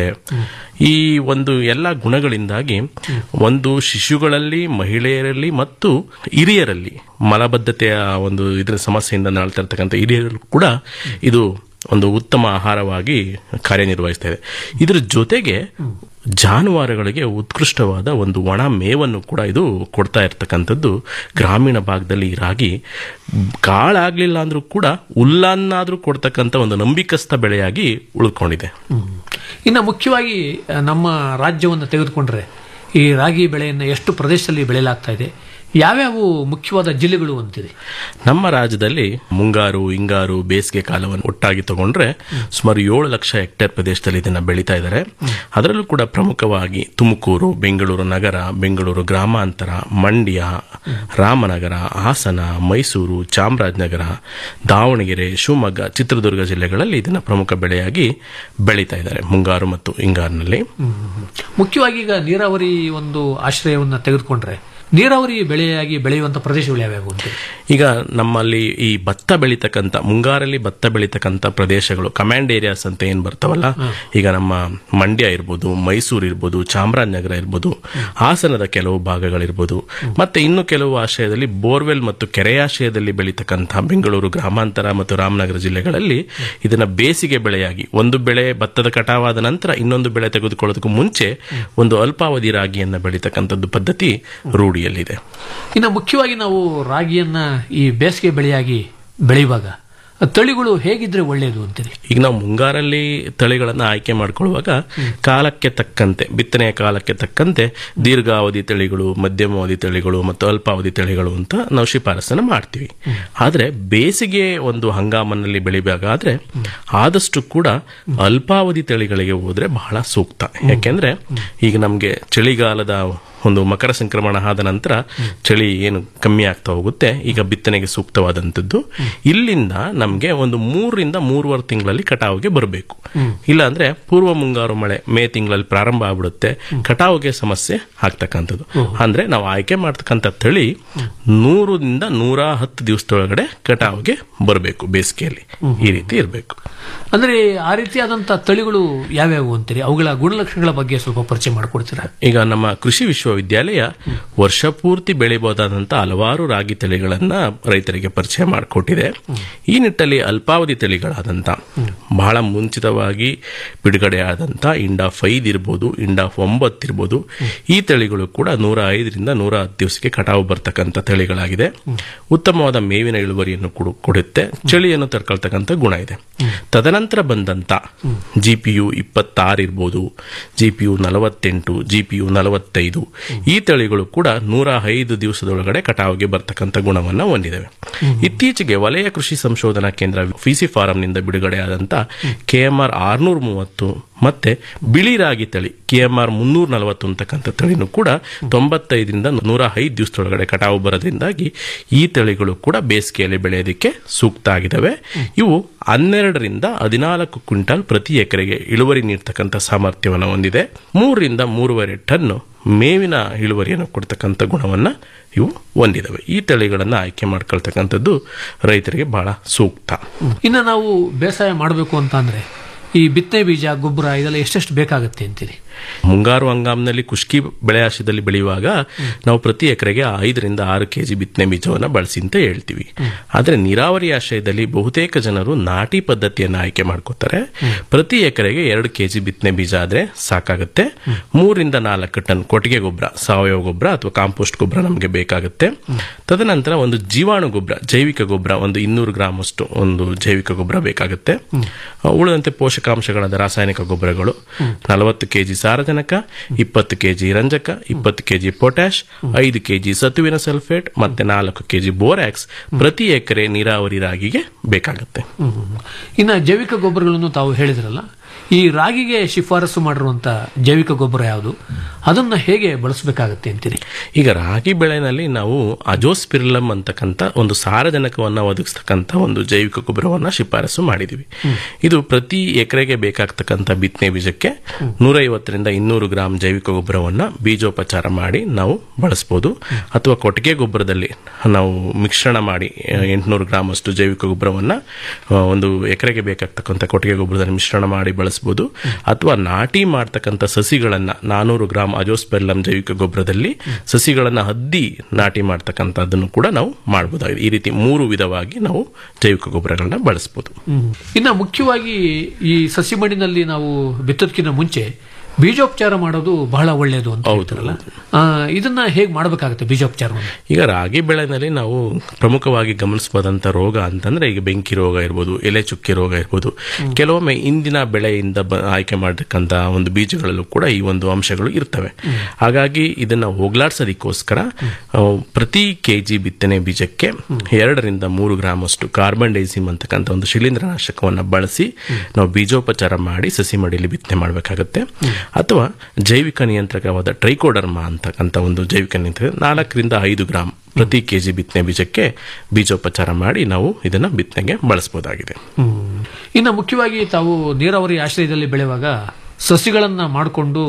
ಈ ಒಂದು ಎಲ್ಲ ಗುಣಗಳಿಂದಾಗಿ ಒಂದು ಶಿಶುಗಳಲ್ಲಿ ಮಹಿಳೆಯರಲ್ಲಿ ಮತ್ತು ಹಿರಿಯರಲ್ಲಿ ಮಲಬದ್ಧತೆಯ ಒಂದು ಇದರ ಸಮಸ್ಯೆಯಿಂದ ನಾಳ್ತಾ ಇರ್ತಕ್ಕಂಥ ಹಿರಿಯರಲ್ಲೂ ಕೂಡ ಇದು ಒಂದು ಉತ್ತಮ ಆಹಾರವಾಗಿ ಕಾರ್ಯನಿರ್ವಹಿಸ್ತಾ ಇದೆ ಇದ್ರ ಜೊತೆಗೆ ಜಾನುವಾರುಗಳಿಗೆ ಉತ್ಕೃಷ್ಟವಾದ ಒಂದು ಒಣ ಮೇವನ್ನು ಕೂಡ ಇದು ಕೊಡ್ತಾ ಇರ್ತಕ್ಕಂಥದ್ದು ಗ್ರಾಮೀಣ ಭಾಗದಲ್ಲಿ ಈ ರಾಗಿ ಕಾಳಾಗ್ಲಿಲ್ಲ ಅಂದ್ರೂ ಕೂಡ ಹುಲ್ಲನ್ನಾದ್ರೂ ಕೊಡ್ತಕ್ಕಂಥ ಒಂದು ನಂಬಿಕಸ್ಥ ಬೆಳೆಯಾಗಿ ಉಳ್ಕೊಂಡಿದೆ ಇನ್ನು ಮುಖ್ಯವಾಗಿ ಆ, ನಮ್ಮ ರಾಜ್ಯವನ್ನು ತೆಗೆದುಕೊಂಡ್ರೆ ಈ ರಾಗಿ ಬೆಳೆಯನ್ನು ಎಷ್ಟು ಪ್ರದೇಶದಲ್ಲಿ ಬೆಳೆಯಲಾಗ್ತಾ ಇದೆ ಯಾವ್ಯಾವ ಮುಖ್ಯವಾದ ಜಿಲ್ಲೆಗಳು ಅಂತಿದೆ ನಮ್ಮ ರಾಜ್ಯದಲ್ಲಿ ಮುಂಗಾರು ಹಿಂಗಾರು ಬೇಸಿಗೆ ಕಾಲವನ್ನು ಒಟ್ಟಾಗಿ ತಗೊಂಡ್ರೆ ಸುಮಾರು ಏಳು ಲಕ್ಷ ಹೆಕ್ಟೇರ್ ಪ್ರದೇಶದಲ್ಲಿ ಇದನ್ನ ಬೆಳೀತಾ ಇದ್ದಾರೆ ಅದರಲ್ಲೂ ಕೂಡ ಪ್ರಮುಖವಾಗಿ ತುಮಕೂರು ಬೆಂಗಳೂರು ನಗರ ಬೆಂಗಳೂರು ಗ್ರಾಮಾಂತರ ಮಂಡ್ಯ ರಾಮನಗರ ಹಾಸನ ಮೈಸೂರು ಚಾಮರಾಜನಗರ ದಾವಣಗೆರೆ ಶಿವಮೊಗ್ಗ ಚಿತ್ರದುರ್ಗ ಜಿಲ್ಲೆಗಳಲ್ಲಿ ಇದನ್ನ ಪ್ರಮುಖ ಬೆಳೆಯಾಗಿ ಬೆಳೀತಾ ಇದ್ದಾರೆ ಮುಂಗಾರು ಮತ್ತು ಹಿಂಗಾರಿನಲ್ಲಿ ಮುಖ್ಯವಾಗಿ ಈಗ ನೀರಾವರಿ ಒಂದು ಆಶ್ರಯವನ್ನ ತೆಗೆದುಕೊಂಡ್ರೆ ನೀರಾವರಿ ಬೆಳೆಯಾಗಿ ಬೆಳೆಯುವಂತ ಪ್ರದೇಶಗಳು ಯಾವ್ಯಾವು ಅಂತ ಈಗ ನಮ್ಮಲ್ಲಿ ಈ ಭತ್ತ ಬೆಳೀತಕ್ಕಂಥ ಮುಂಗಾರಲ್ಲಿ ಭತ್ತ ಬೆಳೀತಕ್ಕಂಥ ಪ್ರದೇಶಗಳು ಕಮಾಂಡ್ ಏರಿಯಾಸ್ ಅಂತ ಏನ್ ಬರ್ತಾವಲ್ಲ ಈಗ ನಮ್ಮ ಮಂಡ್ಯ ಇರ್ಬೋದು ಮೈಸೂರು ಇರ್ಬೋದು ಚಾಮರಾಜನಗರ ಇರ್ಬೋದು ಹಾಸನದ ಕೆಲವು ಭಾಗಗಳಿರ್ಬೋದು ಮತ್ತೆ ಇನ್ನು ಕೆಲವು ಆಶಯದಲ್ಲಿ ಬೋರ್ವೆಲ್ ಮತ್ತು ಕೆರೆಯಾಶಯದಲ್ಲಿ ಬೆಳೀತಕ್ಕಂಥ ಬೆಂಗಳೂರು ಗ್ರಾಮಾಂತರ ಮತ್ತು ರಾಮನಗರ ಜಿಲ್ಲೆಗಳಲ್ಲಿ ಇದನ್ನ ಬೇಸಿಗೆ ಬೆಳೆಯಾಗಿ ಒಂದು ಬೆಳೆ ಭತ್ತದ ಕಟಾವಾದ ನಂತರ ಇನ್ನೊಂದು ಬೆಳೆ ತೆಗೆದುಕೊಳ್ಳೋದಕ್ಕೂ ಮುಂಚೆ ಒಂದು ಅಲ್ಪಾವಧಿ ರಾಗಿಯನ್ನ ಬೆಳೀತಕ್ಕಂಥದ್ದು ಪದ್ಧತಿ ರೂಢಿಯಲ್ಲಿದೆ ಇನ್ನು ಮುಖ್ಯವಾಗಿ ನಾವು ರಾಗಿಯನ್ನ ಈ ಬೇಸಿಗೆ ಬೆಳೆಯಾಗಿ ಬೆಳೆಯುವಾಗ ತಳಿಗಳು ಹೇಗಿದ್ರೆ ಒಳ್ಳೆಯದು ಅಂತೀರಿ ಈಗ ನಾವು ಮುಂಗಾರಲ್ಲಿ ತಳಿಗಳನ್ನು ಆಯ್ಕೆ ಮಾಡ್ಕೊಳ್ಳುವಾಗ ಕಾಲಕ್ಕೆ ತಕ್ಕಂತೆ ಬಿತ್ತನೆಯ ಕಾಲಕ್ಕೆ ತಕ್ಕಂತೆ ದೀರ್ಘಾವಧಿ ತಳಿಗಳು ಮಧ್ಯಮಾವಧಿ ತಳಿಗಳು ಮತ್ತು ಅಲ್ಪಾವಧಿ ತಳಿಗಳು ಅಂತ ನಾವು ಶಿಫಾರಸನ್ನು ಮಾಡ್ತೀವಿ ಆದರೆ ಬೇಸಿಗೆ ಒಂದು ಹಂಗಾಮನಲ್ಲಿ ಬೆಳಿಬೇಕಾದ್ರೆ ಆದಷ್ಟು ಕೂಡ ಅಲ್ಪಾವಧಿ ತಳಿಗಳಿಗೆ ಹೋದ್ರೆ ಬಹಳ ಸೂಕ್ತ ಯಾಕೆಂದ್ರೆ ಈಗ ನಮಗೆ ಚಳಿಗಾಲದ ಒಂದು ಮಕರ ಸಂಕ್ರಮಣ ಆದ ನಂತರ ಚಳಿ ಏನು ಕಮ್ಮಿ ಆಗ್ತಾ ಹೋಗುತ್ತೆ ಈಗ ಬಿತ್ತನೆಗೆ ಸೂಕ್ತವಾದಂಥದ್ದು ಇಲ್ಲಿಂದ ನಮಗೆ ಒಂದು ಮೂರರಿಂದ ಮೂರುವರೆ ತಿಂಗಳಲ್ಲಿ ಕಟಾವಿಗೆ ಬರಬೇಕು ಇಲ್ಲ ಅಂದ್ರೆ ಪೂರ್ವ ಮುಂಗಾರು ಮಳೆ ಮೇ ತಿಂಗಳಲ್ಲಿ ಪ್ರಾರಂಭ ಆಗ್ಬಿಡುತ್ತೆ ಕಟಾವಿಗೆ ಸಮಸ್ಯೆ ಆಗ್ತಕ್ಕಂಥದ್ದು ಅಂದ್ರೆ ನಾವು ಆಯ್ಕೆ ಮಾಡ್ತಕ್ಕಂಥ ತಳಿ ನೂರರಿಂದ ನೂರ ಹತ್ತು ದಿವಸದೊಳಗಡೆ ಕಟಾವಿಗೆ ಬರಬೇಕು ಬೇಸಿಗೆಯಲ್ಲಿ ಈ ರೀತಿ ಇರಬೇಕು ಅಂದ್ರೆ ಆ ರೀತಿಯಾದಂತ ತಳಿಗಳು ಯಾವ್ಯಾವು ಅಂತೀರಿ ಅವುಗಳ ಗುಣಲಕ್ಷಣಗಳ ಬಗ್ಗೆ ಸ್ವಲ್ಪ ಪರಿಚಯ ಮಾಡಿಕೊಡ್ತೀರಾ ಈಗ ನಮ್ಮ ಕೃಷಿ ವಿಶ್ವವಿದ್ಯಾಲಯ ವರ್ಷ ಪೂರ್ತಿ ಬೆಳಿಬಹುದಾದಂತ ಹಲವಾರು ರಾಗಿ ತಳಿಗಳನ್ನ ರೈತರಿಗೆ ಪರಿಚಯ ಮಾಡಿಕೊಟ್ಟಿದೆ ಈ ನಿಟ್ಟಲ್ಲಿ ಅಲ್ಪಾವಧಿ ತಳಿಗಳಾದಂತ ಬಹಳ ಮುಂಚಿತವಾಗಿ ಬಿಡುಗಡೆಯಾದಂಥ ಇಂಡಾಫ್ ಐದು ಇರ್ಬೋದು ಇಂಡಾಫ್ ಒಂಬತ್ತು ಇರ್ಬೋದು ಈ ತಳಿಗಳು ಕೂಡ ನೂರ ಐದರಿಂದ ನೂರ ಹತ್ತು ದಿವಸಕ್ಕೆ ಕಟಾವು ಬರ್ತಕ್ಕಂಥ ತಳಿಗಳಾಗಿದೆ ಉತ್ತಮವಾದ ಮೇವಿನ ಇಳುವರಿಯನ್ನು ಕೊಡು- ಕೊಡುತ್ತೆ ಚಳಿಯನ್ನು ತಡ್ಕೊಳ್ತಕ್ಕಂಥ ಗುಣ ಇದೆ ತದನಂತರ ಬಂದಂತ ಜಿ ಪಿ ಯು ಇಪ್ಪತ್ತಾರು ಇರ್ಬೋದು ಜಿ ಪಿ ಯು ನಲವತ್ತೆಂಟು ಜಿ ಪಿ ಯು ನಲವತ್ತೈದು ಈ ತಳಿಗಳು ಕೂಡ ನೂರ ಐದು ದಿವಸದೊಳಗಡೆ ಕಟಾವಿಗೆ ಬರ್ತಕ್ಕಂಥ ಗುಣವನ್ನು ಹೊಂದಿದವೆ ಇತ್ತೀಚೆಗೆ ವಲಯ ಕೃಷಿ ಸಂಶೋಧನಾ ಕೇಂದ್ರ ಫಿಸಿ ಫಾರಂನಿಂದ ಬಿಡುಗಡೆಯಾದಂಥ ಕೆ ಎಂ ಆರ್ ಆರ್ನೂರ ಮೂವತ್ತು ಮತ್ತೆ ಬಿಳಿ ರಾಗಿ ತಳಿ ಕೆ ಎಂ ಆರ್ ಮುನ್ನೂರ ನಲವತ್ತು ಅಂತಕ್ಕಂಥ ತಳಿನೂ ಕೂಡ ತೊಂಬತ್ತೈದರಿಂದ ನೂರ ಐದು ದಿವಸದೊಳಗಡೆ ಕಟಾವು ಬರೋದ್ರಿಂದಾಗಿ ಈ ತಳಿಗಳು ಕೂಡ ಬೇಸಿಗೆಯಲ್ಲಿ ಬೆಳೆಯೋದಕ್ಕೆ ಸೂಕ್ತ ಆಗಿದ್ದಾವೆ ಇವು ಹನ್ನೆರಡರಿಂದ ಹದಿನಾಲ್ಕು ಕ್ವಿಂಟಾಲ್ ಪ್ರತಿ ಎಕರೆಗೆ ಇಳುವರಿ ನೀಡ್ತಕ್ಕಂಥ ಸಾಮರ್ಥ್ಯವನ್ನು ಹೊಂದಿದೆ ಮೂರರಿಂದ ಮೂರುವರೆ ಟನ್ ಮೇವಿನ ಇಳುವರಿಯನ್ನು ಕೊಡ್ತಕ್ಕಂಥ ಗುಣವನ್ನು ಇವು ಹೊಂದಿದವೆ ಈ ತಳಿಗಳನ್ನು ಆಯ್ಕೆ ಮಾಡ್ಕೊಳ್ತಕ್ಕಂಥದ್ದು ರೈತರಿಗೆ ಬಹಳ ಸೂಕ್ತ ಇನ್ನು ನಾವು ಬೇಸಾಯ ಮಾಡಬೇಕು ಅಂತ ಅಂದ್ರೆ ಈ ಬಿತ್ತನೆ ಬೀಜ ಗೊಬ್ಬರ ಇದೆಲ್ಲ ಎಷ್ಟೆಷ್ಟು ಬೇಕಾಗುತ್ತೆ ಅಂತೀರಿ ಮುಂಗಾರು ಹಂಗಾಮಿನಲ್ಲಿ ಕುಷ್ಕಿ ಬೆಳೆ ಆಶಯದಲ್ಲಿ ಬೆಳೆಯುವಾಗ ನಾವು ಪ್ರತಿ ಎಕರೆಗೆ ಐದರಿಂದ ಆರು ಕೆಜಿ ಬಿತ್ತನೆ ಬೀಜವನ್ನು ಬಳಸಿ ಅಂತ ಹೇಳ್ತೀವಿ ಆದರೆ ನೀರಾವರಿ ಆಶಯದಲ್ಲಿ ಬಹುತೇಕ ಜನರು ನಾಟಿ ಪದ್ಧತಿಯನ್ನು ಆಯ್ಕೆ ಮಾಡ್ಕೋತಾರೆ ಪ್ರತಿ ಎಕರೆಗೆ ಎರಡು ಕೆಜಿ ಬಿತ್ತನೆ ಬೀಜ ಆದ್ರೆ ಸಾಕಾಗುತ್ತೆ ಮೂರಿಂದ ನಾಲ್ಕು ಟನ್ ಕೊಟ್ಟಿಗೆ ಗೊಬ್ಬರ ಸಾವಯವ ಗೊಬ್ಬರ ಅಥವಾ ಕಾಂಪೋಸ್ಟ್ ಗೊಬ್ಬರ ನಮಗೆ ಬೇಕಾಗುತ್ತೆ ತದನಂತರ ಒಂದು ಜೀವಾಣು ಗೊಬ್ಬರ ಜೈವಿಕ ಗೊಬ್ಬರ ಒಂದು ಇನ್ನೂರು ಗ್ರಾಮ್ ಅಷ್ಟು ಒಂದು ಜೈವಿಕ ಗೊಬ್ಬರ ಬೇಕಾಗುತ್ತೆ ಆ, ಉಳಿದಂತೆ ಪೋಷಕಾಂಶಗಳಾದ ರಾಸಾಯನಿಕ ಗೊಬ್ಬರಗಳು ನಲವತ್ತು ಕೆಜಿ ಸಾರಜನಕ ಇಪ್ಪತ್ತು ಕೆಜಿ ರಂಜಕ ಇಪ್ಪತ್ತು ಕೆಜಿ ಪೊಟ್ಯಾಶ್ ಐದು ಕೆಜಿ ಸತುವಿನ ಸಲ್ಫೇಟ್ ಮತ್ತೆ ನಾಲ್ಕು ಕೆಜಿ ಬೋರ್ಯಾಕ್ಸ್ ಪ್ರತಿ ಎಕರೆ ನೀರಾವರಿ ರಾಗಿಗೆ ಬೇಕಾಗುತ್ತೆ ಇನ್ನು ಜೈವಿಕ ಗೊಬ್ಬರಗಳನ್ನು ತಾವು ಹೇಳಿದ್ರಲ್ಲ ಈ ರಾಗಿಗೆ ಶಿಫಾರಸು ಮಾಡಿರುವಂತ ಜೈವಿಕ ಗೊಬ್ಬರ ಯಾವುದು ಅದನ್ನ ಹೇಗೆ ಬಳಸಬೇಕಾಗತ್ತೆ ಅಂತೀರಿ ಈಗ ರಾಗಿ ಬೆಳೆನಲ್ಲಿ ನಾವು ಅಜೋಸ್ಪಿರ್ಲಮ್ ಅಂತಕ್ಕಂಥ ಒಂದು ಸಾರಜನಕವನ್ನು ಒದಗಿಸ್ತಕ್ಕಂಥ ಒಂದು ಜೈವಿಕ ಗೊಬ್ಬರವನ್ನು ಶಿಫಾರಸು ಮಾಡಿದ್ದೀವಿ ಇದು ಪ್ರತಿ ಎಕರೆಗೆ ಬೇಕಾಗ್ತಕ್ಕಂಥ ಬಿತ್ತನೆ ಬೀಜಕ್ಕೆ ನೂರೈವತ್ತರಿಂದ ಇನ್ನೂರು ಗ್ರಾಂ ಜೈವಿಕ ಗೊಬ್ಬರವನ್ನು ಬೀಜೋಪಚಾರ ಮಾಡಿ ನಾವು ಬಳಸ್ಬೋದು ಅಥವಾ ಕೊಟ್ಟಿಗೆ ಗೊಬ್ಬರದಲ್ಲಿ ನಾವು ಮಿಶ್ರಣ ಮಾಡಿ ಎಂಟುನೂರು ಗ್ರಾಮ್ ಅಷ್ಟು ಜೈವಿಕ ಗೊಬ್ಬರವನ್ನು ಒಂದು ಎಕರೆಗೆ ಬೇಕಾಗ್ತಕ್ಕಂಥ ಕೊಟ್ಟಿಗೆ ಗೊಬ್ಬರದಲ್ಲಿ ಮಿಶ್ರಣ ಮಾಡಿ ಬಳಸ್ಬೋದು ಅಥವಾ ನಾಟಿ ಮಾಡ್ತಕ್ಕಂಥ ಸಸಿಗಳನ್ನು ನಾನೂರು ಗ್ರಾಂ ಅಜೋಸ್ಪೆರ್ಲಮ್ ಜೈವಿಕ ಗೊಬ್ಬರದಲ್ಲಿ ಸಸಿಗಳನ್ನು ಹದ್ದಿ ನಾಟಿ ಮಾಡ್ತಕ್ಕಂಥದ್ದನ್ನು ಕೂಡ ನಾವು ಮಾಡಬಹುದಾಗಿದೆ ಈ ರೀತಿ ಮೂರು ವಿಧವಾಗಿ ನಾವು ಜೈವಿಕ ಗೊಬ್ಬರಗಳನ್ನ ಬಳಸಬಹುದು ಇನ್ನು ಮುಖ್ಯವಾಗಿ ಈ ಸಸಿ ಮಣ್ಣಿನಲ್ಲಿ ನಾವು ಬಿತ್ತೋದಕ್ಕಿಂತ ಮುಂಚೆ ಬೀಜೋಪಚಾರ ಮಾಡೋದು ಬಹಳ ಒಳ್ಳೆಯದು ಅಂತ ಹೇಳ್ತಾರಲ್ಲ ಆ, ಇದನ್ನ ಹೇಗೆ ಮಾಡಬೇಕಾಗುತ್ತೆ ಬೀಜೋಪಚಾರವನ್ನು ಈಗ ರಾಗಿ ಬೆಳೆನಲ್ಲಿ ನಾವು ಪ್ರಮುಖವಾಗಿ ಗಮನಿಸಬಹುದಂತ ರೋಗ ಅಂತಂದ್ರೆ ಈಗ ಬೆಂಕಿ ರೋಗ ಇರ್ಬೋದು ಎಲೆ ಚುಕ್ಕಿ ರೋಗ ಇರ್ಬೋದು ಕೆಲವೊಮ್ಮೆ ಇಂದಿನ ಬೆಳೆಯಿಂದ ಬ- ಆಯ್ಕೆ ಮಾಡತಕ್ಕಂತ ಒಂದು ಬೀಜಗಳಲ್ಲೂ ಕೂಡ ಈ ಒಂದು ಅಂಶಗಳು ಇರ್ತವೆ ಹಾಗಾಗಿ ಇದನ್ನ ಹೋಗ್ಲಾಡ್ಸೋದಕ್ಕೋಸ್ಕರ ಆ, ಪ್ರತಿ ಕೆಜಿ ಬಿತ್ತನೆ ಬೀಜಕ್ಕೆ ಎರಡರಿಂದ ಮೂರು ಗ್ರಾಮ್ ಅಷ್ಟು ಕಾರ್ಬನ್ ಡೈಸಿಮ್ ಅಂತಕ್ಕಂಥ ಒಂದು ಶಿಲೀಂಧ್ರನಾಶಕವನ್ನು ಬಳಸಿ ನಾವು ಬೀಜೋಪಚಾರ ಮಾಡಿ ಸಸಿ ಮಡಿಲಿ ಬಿತ್ತನೆ ಮಾಡಬೇಕಾಗುತ್ತೆ ಅಥವಾ ಜೈವಿಕ ನಿಯಂತ್ರಕವಾದ ಟ್ರೈಕೋಡರ್ಮಾ ಅಂತಕ್ಕಂಥ ಒಂದು ಜೈವಿಕ ನಿಯಂತ್ರಕ ನಾಲ್ಕರಿಂದ ಐದು ಗ್ರಾಮ್ ಪ್ರತಿ ಕೆಜಿ ಬಿತ್ತನೆ ಬೀಜಕ್ಕೆ ಬೀಜೋಪಚಾರ ಮಾಡಿ ನಾವು ಇದನ್ನ ಬಿತ್ತನೆಗೆ ಬಳಸಬಹುದಾಗಿದೆ ಇನ್ನು ಮುಖ್ಯವಾಗಿ ತಾವು ನೀರಾವರಿ ಆಶ್ರಯದಲ್ಲಿ ಬೆಳೆಯುವಾಗ ಸಸಿಗಳನ್ನ ಮಾಡಿಕೊಂಡು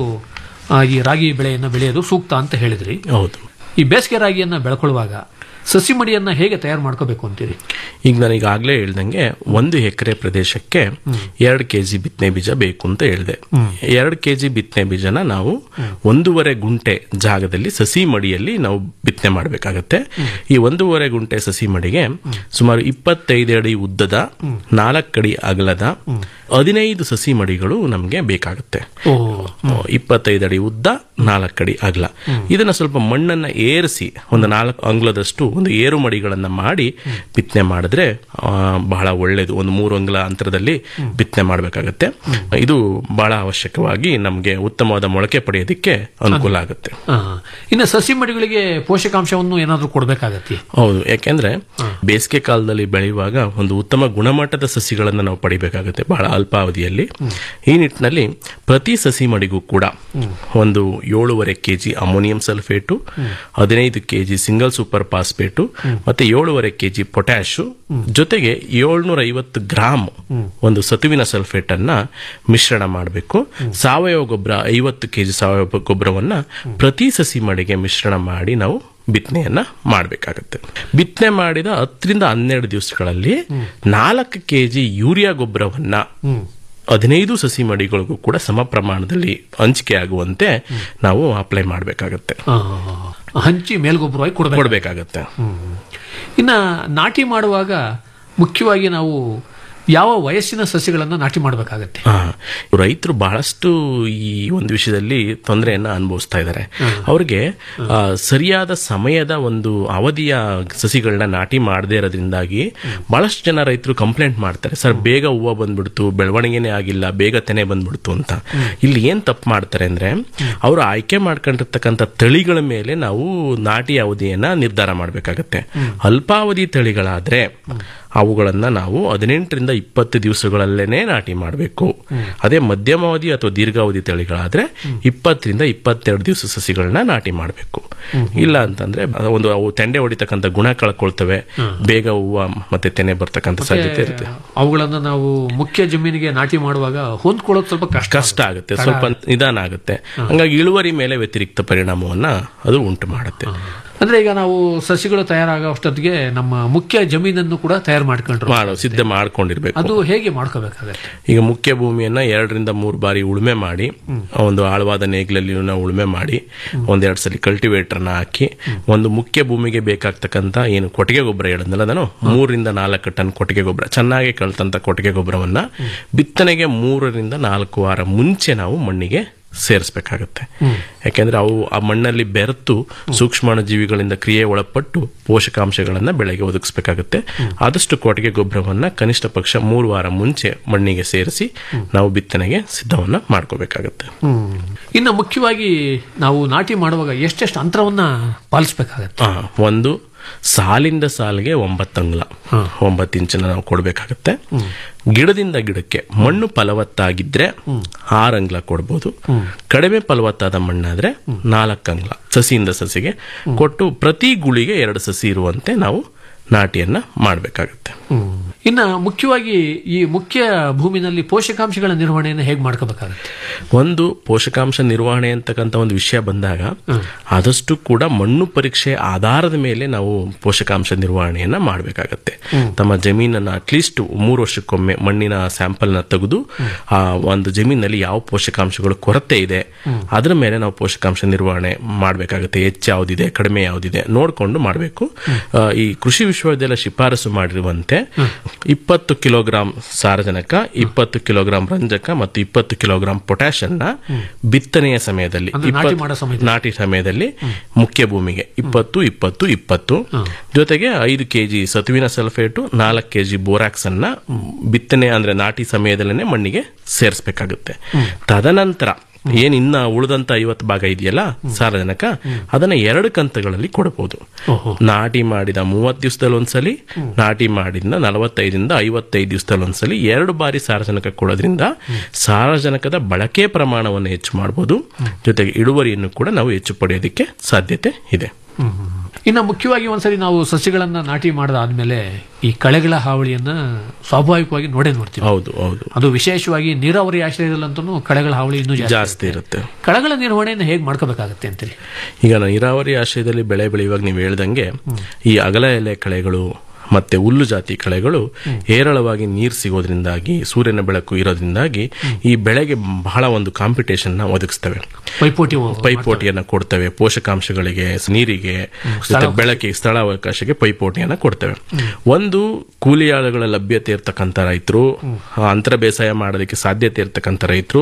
ಈ ರಾಗಿ ಬೆಳೆಯನ್ನ ಬೆಳೆಯೋದು ಸೂಕ್ತ ಅಂತ ಹೇಳಿದ್ರಿ ಹೌದು ಈ ಬೇಸಿಗೆ ರಾಗಿಯನ್ನ ಬೆಳ್ಕೊಳ್ಳುವಾಗ ಸಸಿ ಮಡಿಯನ್ನ ಹೇಗೆ ತಯಾರು ಮಾಡ್ಕೋಬೇಕು ಅಂತೀರಿ ಈಗ ನಾನು ಈಗಾಗಲೇ ಹೇಳ್ದಂಗೆ ಒಂದು ಎಕರೆ ಪ್ರದೇಶಕ್ಕೆ ಎರಡು ಕೆಜಿ ಬಿತ್ತನೆ ಬೀಜ ಬೇಕು ಅಂತ ಹೇಳಿದೆ ಎರಡು ಕೆಜಿ ಬಿತ್ತನೆ ಬೀಜನ ನಾವು ಒಂದೂವರೆ ಗುಂಟೆ ಜಾಗದಲ್ಲಿ ಸಸಿ ಮಡಿಯಲ್ಲಿ ನಾವು ಬಿತ್ತನೆ ಮಾಡಬೇಕಾಗತ್ತೆ ಈ ಒಂದೂವರೆ ಗುಂಟೆ ಸಸಿ ಮಡಿಗೆ ಸುಮಾರು ಇಪ್ಪತ್ತೈದು ಅಡಿ ಉದ್ದದ ನಾಲ್ಕು ಅಡಿ ಅಗಲದ ಹದಿನೈದು ಸಸಿ ಮಡಿಗಳು ನಮಗೆ ಬೇಕಾಗುತ್ತೆ ಇಪ್ಪತ್ತೈದು ಅಡಿ ಉದ್ದ ನಾಲ್ಕು ಅಡಿ ಅಗಲ ಇದನ್ನ ಸ್ವಲ್ಪ ಮಣ್ಣನ್ನ ಏರಿಸಿ ಒಂದು ನಾಲ್ಕು ಅಂಗ್ಲದಷ್ಟು ಒಂದು ಏರು ಮಡಿಗಳನ್ನ ಮಾಡಿ ಬಿತ್ತನೆ ಮಾಡಿದ್ರೆ ಆ, ಬಹಳ ಒಳ್ಳೇದು ಒಂದು ಮೂರು ಅಂಗ್ಲ ಅಂತರದಲ್ಲಿ ಬಿತ್ತನೆ ಮಾಡಬೇಕಾಗತ್ತೆ ಇದು ಬಹಳ ಅವಶ್ಯಕವಾಗಿ ನಮಗೆ ಉತ್ತಮವಾದ ಮೊಳಕೆ ಪಡೆಯೋದಕ್ಕೆ ಅನುಕೂಲ ಆಗುತ್ತೆ ಆ, ಇನ್ನು ಸಸಿ ಮಡಿಗಳಿಗೆ ಪೋಷಕಾಂಶವನ್ನು ಏನಾದರೂ ಕೊಡಬೇಕಾಗತ್ತೆ ಹೌದು ಯಾಕೆಂದ್ರೆ ಬೇಸಿಗೆ ಕಾಲದಲ್ಲಿ ಬೆಳೆಯುವಾಗ ಒಂದು ಉತ್ತಮ ಗುಣಮಟ್ಟದ ಸಸಿಗಳನ್ನು ನಾವು ಪಡಿಬೇಕಾಗುತ್ತೆ ಬಹಳ ಅಲ್ಪಾವಧಿಯಲ್ಲಿ ಈ ನಿಟ್ಟಿನಲ್ಲಿ ಪ್ರತಿ ಸಸಿ ಮಡಿಗೂ ಕೂಡ ಒಂದು ಏಳೂವರೆ ಕೆಜಿ ಅಮೋನಿಯಂ ಸಲ್ಫೇಟು ಹದಿನೈದು ಕೆಜಿ ಸಿಂಗಲ್ ಸೂಪರ್ ಫಾಸ್ಫೇಟು ಮತ್ತೆ ಏಳೂವರೆ ಕೆಜಿ ಪೊಟ್ಯಾಶು ಜೊತೆಗೆ ಏಳ್ನೂರ ಐವತ್ತು ಗ್ರಾಮ್ ಒಂದು ಸತುವಿನ ಸಲ್ಫೇಟ್ ಅನ್ನ ಮಿಶ್ರಣ ಮಾಡಬೇಕು ಸಾವಯವ ಗೊಬ್ಬರ ಐವತ್ತು ಕೆಜಿ ಸಾವಯವ ಗೊಬ್ಬರವನ್ನ ಪ್ರತಿ ಸಸಿ ಮಡಿಗೆ ಮಿಶ್ರಣ ಮಾಡಿ ನಾವು ಬಿತ್ತನೆಯನ್ನ ಮಾಡಬೇಕಾಗುತ್ತೆ ಬಿತ್ತನೆ ಮಾಡಿದ ಹತ್ತರಿಂದ ಹನ್ನೆರಡು ದಿವಸಗಳಲ್ಲಿ ನಾಲ್ಕು ಕೆಜಿ ಯೂರಿಯಾ ಗೊಬ್ಬರವನ್ನ ಹದಿನೈದು ಸಸಿ ಮಡಿಗಳಿಗೂ ಕೂಡ ಸಮ ಪ್ರಮಾಣದಲ್ಲಿ ಹಂಚಿಕೆ ಆಗುವಂತೆ ನಾವು ಅಪ್ಲೈ ಮಾಡಬೇಕಾಗತ್ತೆ ಆ, ಹಂಚಿ ಮೇಲ್ಗೊಬ್ಬರವಾಗಿ ಕೊಡಬೇಕು ಕೊಡಬೇಕಾಗತ್ತೆ ಇನ್ನ ನಾಟಿ ಮಾಡುವಾಗ ಮುಖ್ಯವಾಗಿ ನಾವು ಯಾವ ವಯಸ್ಸಿನ ಸಸಿಗಳನ್ನ ನಾಟಿ ಮಾಡಬೇಕಾಗತ್ತೆ ಹಾ ರೈತರು ಬಹಳಷ್ಟು ಈ ಒಂದು ವಿಷಯದಲ್ಲಿ ತೊಂದರೆಯನ್ನ ಅನುಭವಿಸ್ತಾ ಇದ್ದಾರೆ ಅವ್ರಿಗೆ ಆ, ಸರಿಯಾದ ಸಮಯದ ಒಂದು ಅವಧಿಯ ಸಸಿಗಳನ್ನ ನಾಟಿ ಮಾಡದೇ ಇರೋದ್ರಿಂದಾಗಿ ಬಹಳಷ್ಟು ಜನ ರೈತರು ಕಂಪ್ಲೇಂಟ್ ಮಾಡ್ತಾರೆ ಸರ್ ಬೇಗ ಹೂವು ಬಂದ್ಬಿಡ್ತು ಬೆಳವಣಿಗೆನೇ ಆಗಿಲ್ಲ ಬೇಗ ತೆನೆ ಬಂದ್ಬಿಡ್ತು ಅಂತ ಇಲ್ಲಿ ಏನ್ ತಪ್ಪು ಮಾಡ್ತಾರೆ ಅಂದ್ರೆ ಅವರು ಆಯ್ಕೆ ಮಾಡ್ಕೊಂಡಿರ್ತಕ್ಕಂಥ ತಳಿಗಳ ಮೇಲೆ ನಾವು ನಾಟಿ ಅವಧಿಯನ್ನ ನಿರ್ಧಾರ ಮಾಡಬೇಕಾಗತ್ತೆ ಅಲ್ಪಾವಧಿ ತಳಿಗಳಾದ್ರೆ ಅವುಗಳನ್ನ ನಾವು ಹದಿನೆಂಟರಿಂದ ಇಪ್ಪತ್ತು ದಿವಸಗಳಲ್ಲೇನೆ ನಾಟಿ ಮಾಡಬೇಕು ಅದೇ ಮಧ್ಯಮಾವಧಿ ಅಥವಾ ದೀರ್ಘಾವಧಿ ತಳಿಗಳಾದ್ರೆ ಇಪ್ಪತ್ತರಿಂದ ಇಪ್ಪತ್ತೆರಡು ದಿವಸ ಸಸಿಗಳನ್ನ ನಾಟಿ ಮಾಡಬೇಕು ಇಲ್ಲ ಅಂತಂದ್ರೆ ಒಂದು ಅವು ತೆಂಡೆ ಹೊಡಿತಕ್ಕಂಥ ಗುಣ ಕಳ್ಕೊಳ್ತವೆ ಬೇಗ ಹೂವು ಮತ್ತೆ ತೆನೆ ಬರ್ತಕ್ಕಂಥ ಸಾಧ್ಯತೆ ಇರುತ್ತೆ ಅವುಗಳನ್ನ ನಾವು ಮುಖ್ಯ ಜಮೀನಿಗೆ ನಾಟಿ ಮಾಡುವಾಗ ಹೊಂದ್ಕೊಳ್ಳೋದು ಸ್ವಲ್ಪ ಕಷ್ಟ ಕಷ್ಟ ಆಗುತ್ತೆ ಸ್ವಲ್ಪ ನಿಧಾನ ಆಗುತ್ತೆ ಹಂಗಾಗಿ ಇಳುವರಿ ಮೇಲೆ ವ್ಯತಿರಿಕ್ತ ಪರಿಣಾಮವನ್ನ ಅದು ಉಂಟು ಮಾಡುತ್ತೆ ಅಂದ್ರೆ ಈಗ ನಾವು ಸಸಿಗಳು ತಯಾರಾಗೋ ಅಷ್ಟೊತ್ತಿಗೆ ನಮ್ಮ ಮುಖ್ಯ ಜಮೀನನ್ನು ಕೂಡ ತಯಾರು ಮಾಡ್ಕೊಂಡ್ರು ಮಾಡೋ ಸಿದ್ಧ ಮಾಡ್ಕೊಂಡಿರ್ಬೇಕು ಅದು ಹೇಗೆ ಮಾಡ್ಕೋಬೇಕಾಗತ್ತೆ ಈಗ ಮುಖ್ಯ ಭೂಮಿಯನ್ನ ಎರಡರಿಂದ ಮೂರು ಬಾರಿ ಉಳುಮೆ ಮಾಡಿ ಒಂದು ಆಳವಾದ ನೇಗಿಲಲ್ಲಿ ನಾವು ಉಳುಮೆ ಮಾಡಿ ಒಂದೆರಡು ಸಲ ಕಲ್ಟಿವೇಟರ್ನ ಹಾಕಿ ಒಂದು ಮುಖ್ಯ ಭೂಮಿಗೆ ಬೇಕಾಗ್ತಕ್ಕಂತ ಏನು ಕೊಟ್ಟಿಗೆ ಗೊಬ್ಬರ ಹೇಳಿದ್ನಲ್ಲ ನಾನು ಮೂರರಿಂದ ನಾಲ್ಕು ಟನ್ ಕೊಟ್ಟಿಗೆ ಗೊಬ್ಬರ ಚೆನ್ನಾಗಿ ಕಳ್ತಂತ ಕೊಟ್ಟಿಗೆ ಗೊಬ್ಬರವನ್ನ ಬಿತ್ತನೆಗೆ ಮೂರರಿಂದ ನಾಲ್ಕು ವಾರ ಮುಂಚೆ ನಾವು ಮಣ್ಣಿಗೆ ಸೇರಿಸಬೇಕಾಗತ್ತೆ ಯಾಕೆಂದ್ರೆ ಅವು ಆ ಮಣ್ಣಲ್ಲಿ ಬೆರೆತು ಸೂಕ್ಷ್ಮಾಣು ಜೀವಿಗಳಿಂದ ಕ್ರಿಯೆ ಒಳಪಟ್ಟು ಪೋಷಕಾಂಶಗಳನ್ನ ಬೆಳೆಗೆ ಒದಗಿಸಬೇಕಾಗುತ್ತೆ ಆದಷ್ಟು ಕೊಟ್ಟಿಗೆ ಗೊಬ್ಬರವನ್ನ ಕನಿಷ್ಠ ಪಕ್ಷ ಮೂರು ವಾರ ಮುಂಚೆ ಮಣ್ಣಿಗೆ ಸೇರಿಸಿ ನಾವು ಬಿತ್ತನೆಗೆ ಸಿದ್ಧವನ್ನ ಮಾಡ್ಕೋಬೇಕಾಗತ್ತೆ ಇನ್ನು ಮುಖ್ಯವಾಗಿ ನಾವು ನಾಟಿ ಮಾಡುವಾಗ ಎಷ್ಟೆಷ್ಟು ಅಂತರವನ್ನ ಪಾಲಿಸಬೇಕಾಗತ್ತೆ ಆ, ಒಂದು ಸಾಲಿಂದ ಸಾಲಿಗೆ ಒಂಬತ್ತು ಅಂಗ್ಲ ಒಂಬತ್ತು ಇಂಚನ್ನ ನಾವು ಕೊಡಬೇಕಾಗತ್ತೆ ಗಿಡದಿಂದ ಗಿಡಕ್ಕೆ ಮಣ್ಣು ಫಲವತ್ತಾಗಿದ್ರೆ ಆರು ಅಂಗ್ಲ ಕೊಡ್ಬೋದು ಕಡಿಮೆ ಫಲವತ್ತಾದ ಮಣ್ಣಾದ್ರೆ ನಾಲ್ಕು ಅಂಗ್ಲ ಸಸಿಯಿಂದ ಸಸಿಗೆ ಕೊಟ್ಟು ಪ್ರತಿ ಗುಳಿಗೆ ಎರಡು ಸಸಿ ಇರುವಂತೆ ನಾವು ನಾಟಿಯನ್ನ ಮಾಡಬೇಕಾಗತ್ತೆ ಇನ್ನ ಮುಖ್ಯವಾಗಿ ಈ ಮುಖ್ಯ ಭೂಮಿನಲ್ಲಿ ಪೋಷಕಾಂಶಗಳ ನಿರ್ವಹಣೆಯನ್ನು ಹೇಗೆ ಮಾಡ್ಕೋಬೇಕಾಗತ್ತೆ ಒಂದು ಪೋಷಕಾಂಶ ನಿರ್ವಹಣೆ ಅಂತಕ್ಕಂಥ ಒಂದು ವಿಷಯ ಬಂದಾಗ ಆದಷ್ಟು ಕೂಡ ಮಣ್ಣು ಪರೀಕ್ಷೆ ಆಧಾರದ ಮೇಲೆ ನಾವು ಪೋಷಕಾಂಶ ನಿರ್ವಹಣೆಯನ್ನ ಮಾಡಬೇಕಾಗತ್ತೆ ತಮ್ಮ ಜಮೀನನ್ನ ಅಟ್ಲೀಸ್ಟ್ ಮೂರು ವರ್ಷಕ್ಕೊಮ್ಮೆ ಮಣ್ಣಿನ ಸ್ಯಾಂಪಲ್ನ ತೆಗೆದು ಆ ಒಂದು ಜಮೀನಲ್ಲಿ ಯಾವ ಪೋಷಕಾಂಶಗಳು ಕೊರತೆ ಇದೆ ಅದರ ಮೇಲೆ ನಾವು ಪೋಷಕಾಂಶ ನಿರ್ವಹಣೆ ಮಾಡಬೇಕಾಗುತ್ತೆ ಹೆಚ್ಚು ಯಾವ್ದಿದೆ ಕಡಿಮೆ ಯಾವ್ದಿದೆ ನೋಡಿಕೊಂಡು ಮಾಡಬೇಕು ಈ ಕೃಷಿ ವಿಶ್ವವಿದ್ಯಾಲಯ ಶಿಫಾರಸು ಮಾಡಿರುವಂತೆ ಇಪ್ಪತ್ತು ಕಿಲೋಗ್ರಾಂ ಸಾರಜನಕ ಇಪ್ಪತ್ತು ಕಿಲೋಗ್ರಾಂ ರಂಜಕ ಮತ್ತು ಇಪ್ಪತ್ತು ಕಿಲೋಗ್ರಾಂ ಪೊಟ್ಯಾಶ್ ಅನ್ನ ಬಿತ್ತನೆಯ ಸಮಯದಲ್ಲಿ ಅಂದ್ರೆ ನಾಟಿ ಇಪ್ಪತ್ತು- ಮಾಡೋ ಸಮಯದಲ್ಲಿ. ನಾಟಿ ಸಮಯದಲ್ಲಿ ಮುಖ್ಯ ಭೂಮಿಗೆ ಇಪ್ಪತ್ತು ಇಪ್ಪತ್ತು ಇಪ್ಪತ್ತು ಜೊತೆಗೆ ಐದು ಕೆಜಿ ಸತುವಿನ ಸಲ್ಫೇಟು ನಾಲ್ಕು ಕೆಜಿ ಬೋರಾಕ್ಸ್ ಅನ್ನ ಬಿತ್ತನೆ ಅಂದ್ರೆ ನಾಟಿ ಸಮಯದಲ್ಲೇ ಮಣ್ಣಿಗೆ ಸೇರಿಸಬೇಕಾಗುತ್ತೆ ತದನಂತರ ಏನ್ ಇನ್ನ ಉಳಿದಂತ ಐವತ್ತು ಭಾಗ ಇದೆಯಲ್ಲ ಸಾರಜನಕ ಅದನ್ನ ಎರಡು ಕಂತುಗಳಲ್ಲಿ ಕೊಡಬಹುದು ನಾಟಿ ಮಾಡಿದ ಮೂವತ್ತು ದಿವಸದಲ್ಲಿ ಒಂದ್ಸಲಿ ನಾಟಿ ಮಾಡಿದ ನಲವತ್ತೈದರಿಂದ ಐವತ್ತೈದು ದಿವಸದಲ್ಲಿ ಒಂದ್ಸಲಿ ಎರಡು ಬಾರಿ ಸಾರಜನಕ ಕೊಡೋದ್ರಿಂದ ಸಾರಜನಕದ ಬಳಕೆ ಪ್ರಮಾಣವನ್ನು ಹೆಚ್ಚು ಮಾಡಬಹುದು ಜೊತೆಗೆ ಇಳುವರಿಯನ್ನು ಕೂಡ ನಾವು ಹೆಚ್ಚು ಪಡೆಯೋದಕ್ಕೆ ಸಾಧ್ಯತೆ ಇದೆ ಇನ್ನು ಮುಖ್ಯವಾಗಿ ಒಂದ್ಸರಿ ನಾವು ಸಸಿಗಳನ್ನ ನಾಟಿ ಮಾಡದಾದ್ಮೇಲೆ ಈ ಕಳೆಗಳ ಹಾವಳಿಯನ್ನ ಸ್ವಾಭಾವಿಕವಾಗಿ ನೋಡೇ ನೋಡ್ತೀವಿ ಹೌದು ಹೌದು ಅದು ವಿಶೇಷವಾಗಿ ನೀರಾವರಿ ಆಶ್ರಯದಲ್ಲಂತೂ ಕಳೆಗಳ ಹಾವಳಿ ಇನ್ನೂ ಜಾಸ್ತಿ ಜಾಸ್ತಿ ಇರುತ್ತೆ ಕಳೆಗಳ ನಿರ್ವಹಣೆಯನ್ನು ಹೇಗೆ ಮಾಡ್ಕೋಬೇಕಾಗತ್ತೆ ಅಂತೀರಿ ಈಗ ನೀರಾವರಿ ಆಶ್ರಯದಲ್ಲಿ ಬೆಳೆ ಬೆಳೆಯುವಾಗ ನೀವು ಹೇಳ್ದಂಗೆ ಈ ಅಗಲ ಎಲೆ ಕಳೆಗಳು ಮತ್ತೆ ಹುಲ್ಲು ಜಾತಿ ಕಳೆಗಳು ಹೇರಳವಾಗಿ ನೀರು ಸಿಗೋದ್ರಿಂದಾಗಿ ಸೂರ್ಯನ ಬೆಳಕು ಇರೋದ್ರಿಂದಾಗಿ ಈ ಬೆಳೆಗೆ ಬಹಳ ಒಂದು ಕಾಂಪಿಟೇಷನ್ ನ ಒದಗಿಸ್ತವೆ ಪೈಪೋಟಿ ಪೈಪೋಟಿಯನ್ನ ಕೊಡ್ತವೆ ಪೋಷಕಾಂಶಗಳಿಗೆ ನೀರಿಗೆ ಸ್ಥಳ ಜೊತೆ ಬೆಳಕಿಗೆ ಸ್ಥಳಾವಕಾಶಕ್ಕೆ ಪೈಪೋಟಿಯನ್ನ ಕೊಡ್ತೇವೆ ಒಂದು ಕೂಲಿ ಆಳುಗಳ ಲಭ್ಯತೆ ಇರ್ತಕ್ಕಂಥ ರೈತರು ಅಂತರ ಬೇಸಾಯ ಮಾಡೋದಕ್ಕೆ ಸಾಧ್ಯತೆ ಇರ್ತಕ್ಕಂಥ ರೈತರು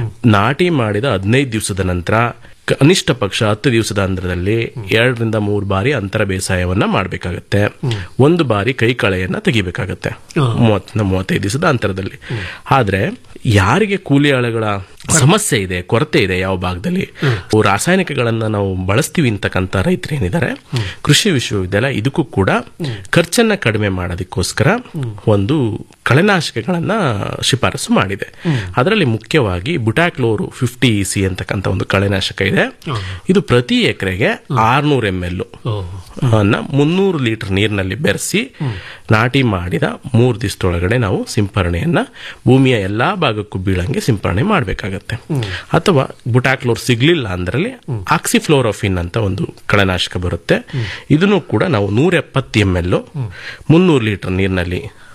ನಾಟಿ ಮಾಡಿದ ಹದಿನೈದು ದಿವಸದ ನಂತರ ಕನಿಷ್ಠ ಪಕ್ಷ ಹತ್ತು ದಿವಸದ ಅಂತರದಲ್ಲಿ ಎರಡರಿಂದ ಮೂರು ಬಾರಿ ಅಂತರ ಬೇಸಾಯವನ್ನ ಮಾಡಬೇಕಾಗತ್ತೆ ಒಂದು ಬಾರಿ ಕೈ ಕಳೆಯನ್ನ ತೆಗಿಬೇಕಾಗತ್ತೆ ಮೂವತ್ತ ಮೂವತ್ತೈದು ದಿವಸದ ಅಂತರದಲ್ಲಿ ಆದ್ರೆ ಯಾರಿಗೆ ಕೂಲಿ ಆಳುಗಳ ಸಮಸ್ಯೆ ಇದೆ ಕೊರತೆ ಇದೆ ಯಾವ ಭಾಗದಲ್ಲಿ ಅವು ರಾಸಾಯನಿಕಗಳನ್ನ ನಾವು ಬಳಸ್ತೀವಿ ಅಂತಕ್ಕಂಥ ರೈತರು ಏನಿದ್ದಾರೆ ಕೃಷಿ ವಿಶ್ವವಿದ್ಯಾಲಯ ಇದಕ್ಕೂ ಕೂಡ ಖರ್ಚನ್ನ ಕಡಿಮೆ ಮಾಡೋದಕ್ಕೋಸ್ಕರ ಒಂದು ಕಳೆನಾಶಕಗಳನ್ನ ಶಿಫಾರಸು ಮಾಡಿದೆ ಅದರಲ್ಲಿ ಮುಖ್ಯವಾಗಿ ಬುಟಾಕ್ಲೋರು ಫಿಫ್ಟಿ ಇ ಸಿ ಅಂತಕ್ಕಂಥ ಒಂದು ಕಳೆನಾಶಕ ಇದೆ ಇದು ಪ್ರತಿ ಎಕರೆಗೆ ಆರ್ನೂರು ಎಂ ಎಲ್ ಅನ್ನ ಮುನ್ನೂರು ಲೀಟರ್ ನೀರಿನಲ್ಲಿ ಬೆರೆಸಿ ನಾಟಿ ಮಾಡಿದ ಮೂರು ದಿವಸದೊಳಗಡೆ ನಾವು ಸಿಂಪರಣೆಯನ್ನ ಭೂಮಿಯ ಎಲ್ಲಾ ಭಾಗಕ್ಕೂ ಬೀಳಂಗೆ ಸಿಂಪರಣೆ ಮಾಡಬೇಕಾಗತ್ತೆ ಅಥವಾ ಬುಟಾಕ್ಲೋರ್ ಸಿಗ್ಲಿಲ್ಲ ಅಂದ್ರೆ ಆಕ್ಸಿಫ್ಲೋರೋಫಿನ್ ಅಂತ ಒಂದು ಕಳೆನಾಶಕ ಬರುತ್ತೆ ಇದನ್ನು ಕೂಡ ನಾವು ನೂರ ಎಪ್ಪತ್ತು ಎಂ ಎಲ್ ಮುನ್ನೂರು ಲೀಟರ್ ನೀರಿನಲ್ಲಿ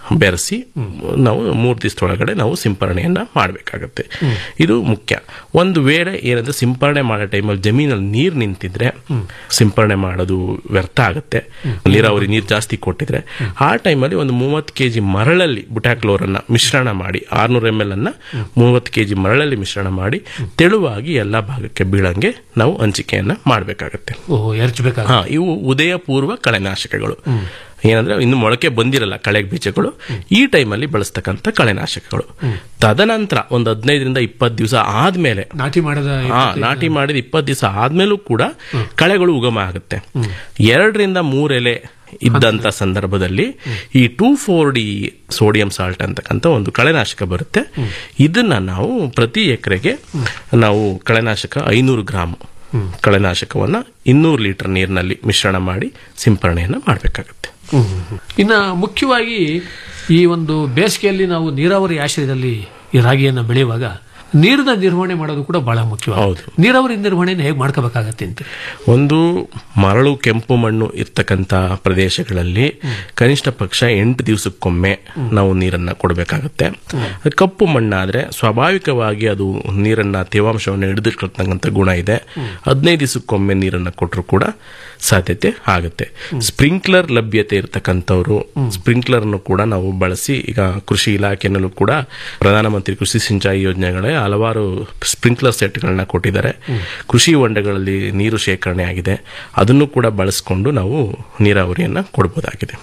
ಬೆರೆಸಿ ನಾವು ಮೂರು ದಿವಸದೊಳಗಡೆ ನಾವು ಸಿಂಪರಣೆಯನ್ನ ಮಾಡಬೇಕಾಗತ್ತೆ ಇದು ಮುಖ್ಯ ಒಂದು ವೇಳೆ ಏನಂದ್ರೆ ಸಿಂಪರಣೆ ಮಾಡೋ ಟೈಮಲ್ಲಿ ಜಮೀನಲ್ಲಿ ನೀರು ನಿಂತಿದ್ರೆ ಸಿಂಪರಣೆ ಮಾಡೋದು ವ್ಯರ್ಥ ಆಗುತ್ತೆ ನೀರಾವರಿ ನೀರು ಜಾಸ್ತಿ ಕೊಟ್ಟಿದ್ರೆ ಆ ಟೈಮಲ್ಲಿ ಒಂದು ಮೂವತ್ತು ಕೆ ಜಿ ಮರಳಲ್ಲಿ ಬುಟಾಕ್ಲೋರನ್ನ ಮಿಶ್ರಣ ಮಾಡಿ ಆರ್ನೂರ ಎಮ್ ಎಲ್ ಅನ್ನ ಮೂವತ್ತು ಕೆ ಜಿ ಮರಳಲ್ಲಿ ಮಿಶ್ರಣ ಮಾಡಿ ತೆಳುವಾಗಿ ಎಲ್ಲ ಭಾಗಕ್ಕೆ ಬೀಳಂಗೆ ನಾವು ಹಂಚಿಕೆಯನ್ನ ಮಾಡಬೇಕಾಗತ್ತೆ ಓಹೋ ಎರಚಬೇಕಾಗ ಹಾ ಇವು ಉದಯ ಪೂರ್ವ ಕಳೆನಾಶಕಗಳು ಏನಂದ್ರೆ ಇನ್ನು ಮೊಳಕೆ ಬಂದಿರಲ್ಲ ಕಳೆ ಬೀಜಗಳು ಈ ಟೈಮಲ್ಲಿ ಬಳಸ್ತಕ್ಕಂಥ ಕಳೆನಾಶಕಗಳು ತದನಂತರ ಒಂದು ಹದಿನೈದರಿಂದ ಇಪ್ಪತ್ತು ದಿವಸ ಆದ್ಮೇಲೆ ನಾಟಿ ಮಾಡದ ಹಾ ನಾಟಿ ಮಾಡಿದ ಇಪ್ಪತ್ತು ದಿವಸ ಆದ್ಮೇಲೂ ಕೂಡ ಕಳೆಗಳು ಉಗಮ ಆಗುತ್ತೆ ಎರಡರಿಂದ ಮೂರೆಲೆ ಇದ್ದಂತ ಸಂದರ್ಭದಲ್ಲಿ ಈ two four D sodium salt ಅಂತಕ್ಕಂಥ ಒಂದು ಕಳೆನಾಶಕ ಬರುತ್ತೆ ಇದನ್ನ ನಾವು ಪ್ರತಿ ಎಕರೆಗೆ ನಾವು ಕಳೆನಾಶಕ ಐನೂರು ಗ್ರಾಮ್ ಕಳೆನಾಶಕವನ್ನ ಇನ್ನೂರು ಲೀಟರ್ ನೀರಿನಲ್ಲಿ ಮಿಶ್ರಣ ಮಾಡಿ ಸಿಂಪರಣೆಯನ್ನ ಮಾಡಬೇಕಾಗುತ್ತೆ ಇನ್ನ ಮುಖ್ಯವಾಗಿ ಈ ಒಂದು ಬೇಸಿಗೆಯಲ್ಲಿ ನಾವು ನೀರಾವರಿ ಆಶ್ರಯದಲ್ಲಿ ಈ ರಾಗಿಯನ್ನು ಬೆಳೆಯುವಾಗ ನೀರಿನ ನಿರ್ವಹಣೆ ಮಾಡೋದು ಕೂಡ ಬಹಳ ಮುಖ್ಯ ಹೌದು ನೀರಾವರಿ ನಿರ್ವಹಣೆಯನ್ನು ಹೇಗೆ ಮಾಡ್ಕೋಬೇಕಾಗತ್ತೆ ಅಂತ ಒಂದು ಮರಳು ಕೆಂಪು ಮಣ್ಣು ಇರ್ತಕ್ಕಂಥ ಪ್ರದೇಶಗಳಲ್ಲಿ ಕನಿಷ್ಠ ಪಕ್ಷ ಎಂಟು ದಿವಸಕ್ಕೊಮ್ಮೆ ನಾವು ನೀರನ್ನ ಕೊಡಬೇಕಾಗುತ್ತೆ ಕಪ್ಪು ಮಣ್ಣಾದ್ರೆ ಸ್ವಾಭಾವಿಕವಾಗಿ ಅದು ನೀರನ್ನ ತೇವಾಂಶವನ್ನು ಹಿಡಿದಿಟ್ಕೊಳ್ತಕ್ಕಂಥ ಗುಣ ಇದೆ ಹದಿನೈದು ದಿವಸಕ್ಕೊಮ್ಮೆ ನೀರನ್ನ ಕೊಟ್ಟರು ಕೂಡ ಸಾಧ್ಯತೆ ಆಗುತ್ತೆ ಸ್ಪ್ರಿಂಕ್ಲರ್ ಲಭ್ಯತೆ ಇರತಕ್ಕಂಥವ್ರು ಸ್ಪ್ರಿಂಕ್ಲರ್ನು ಕೂಡ ನಾವು ಬಳಸಿ ಈಗ ಕೃಷಿ ಇಲಾಖೆನಲ್ಲೂ ಕೂಡ ಪ್ರಧಾನಮಂತ್ರಿ ಕೃಷಿ ಸಿಂಚಾಯಿ ಯೋಜನೆಗಳೇ ಹಲವಾರು ಸ್ಪ್ರಿಂಕ್ಲರ್ ಸೆಟ್ಗಳನ್ನ ಕೊಟ್ಟಿದ್ದಾರೆ ಕೃಷಿ ಹೊಂಡಗಳಲ್ಲಿ ನೀರು ಶೇಖರಣೆ ಆಗಿದೆ ಅದನ್ನು ಕೂಡ ಬಳಸ್ಕೊಂಡು ನಾವು ನೀರಾವರಿಯನ್ನ ಕೊಡಬಹುದಾಗಿದೆ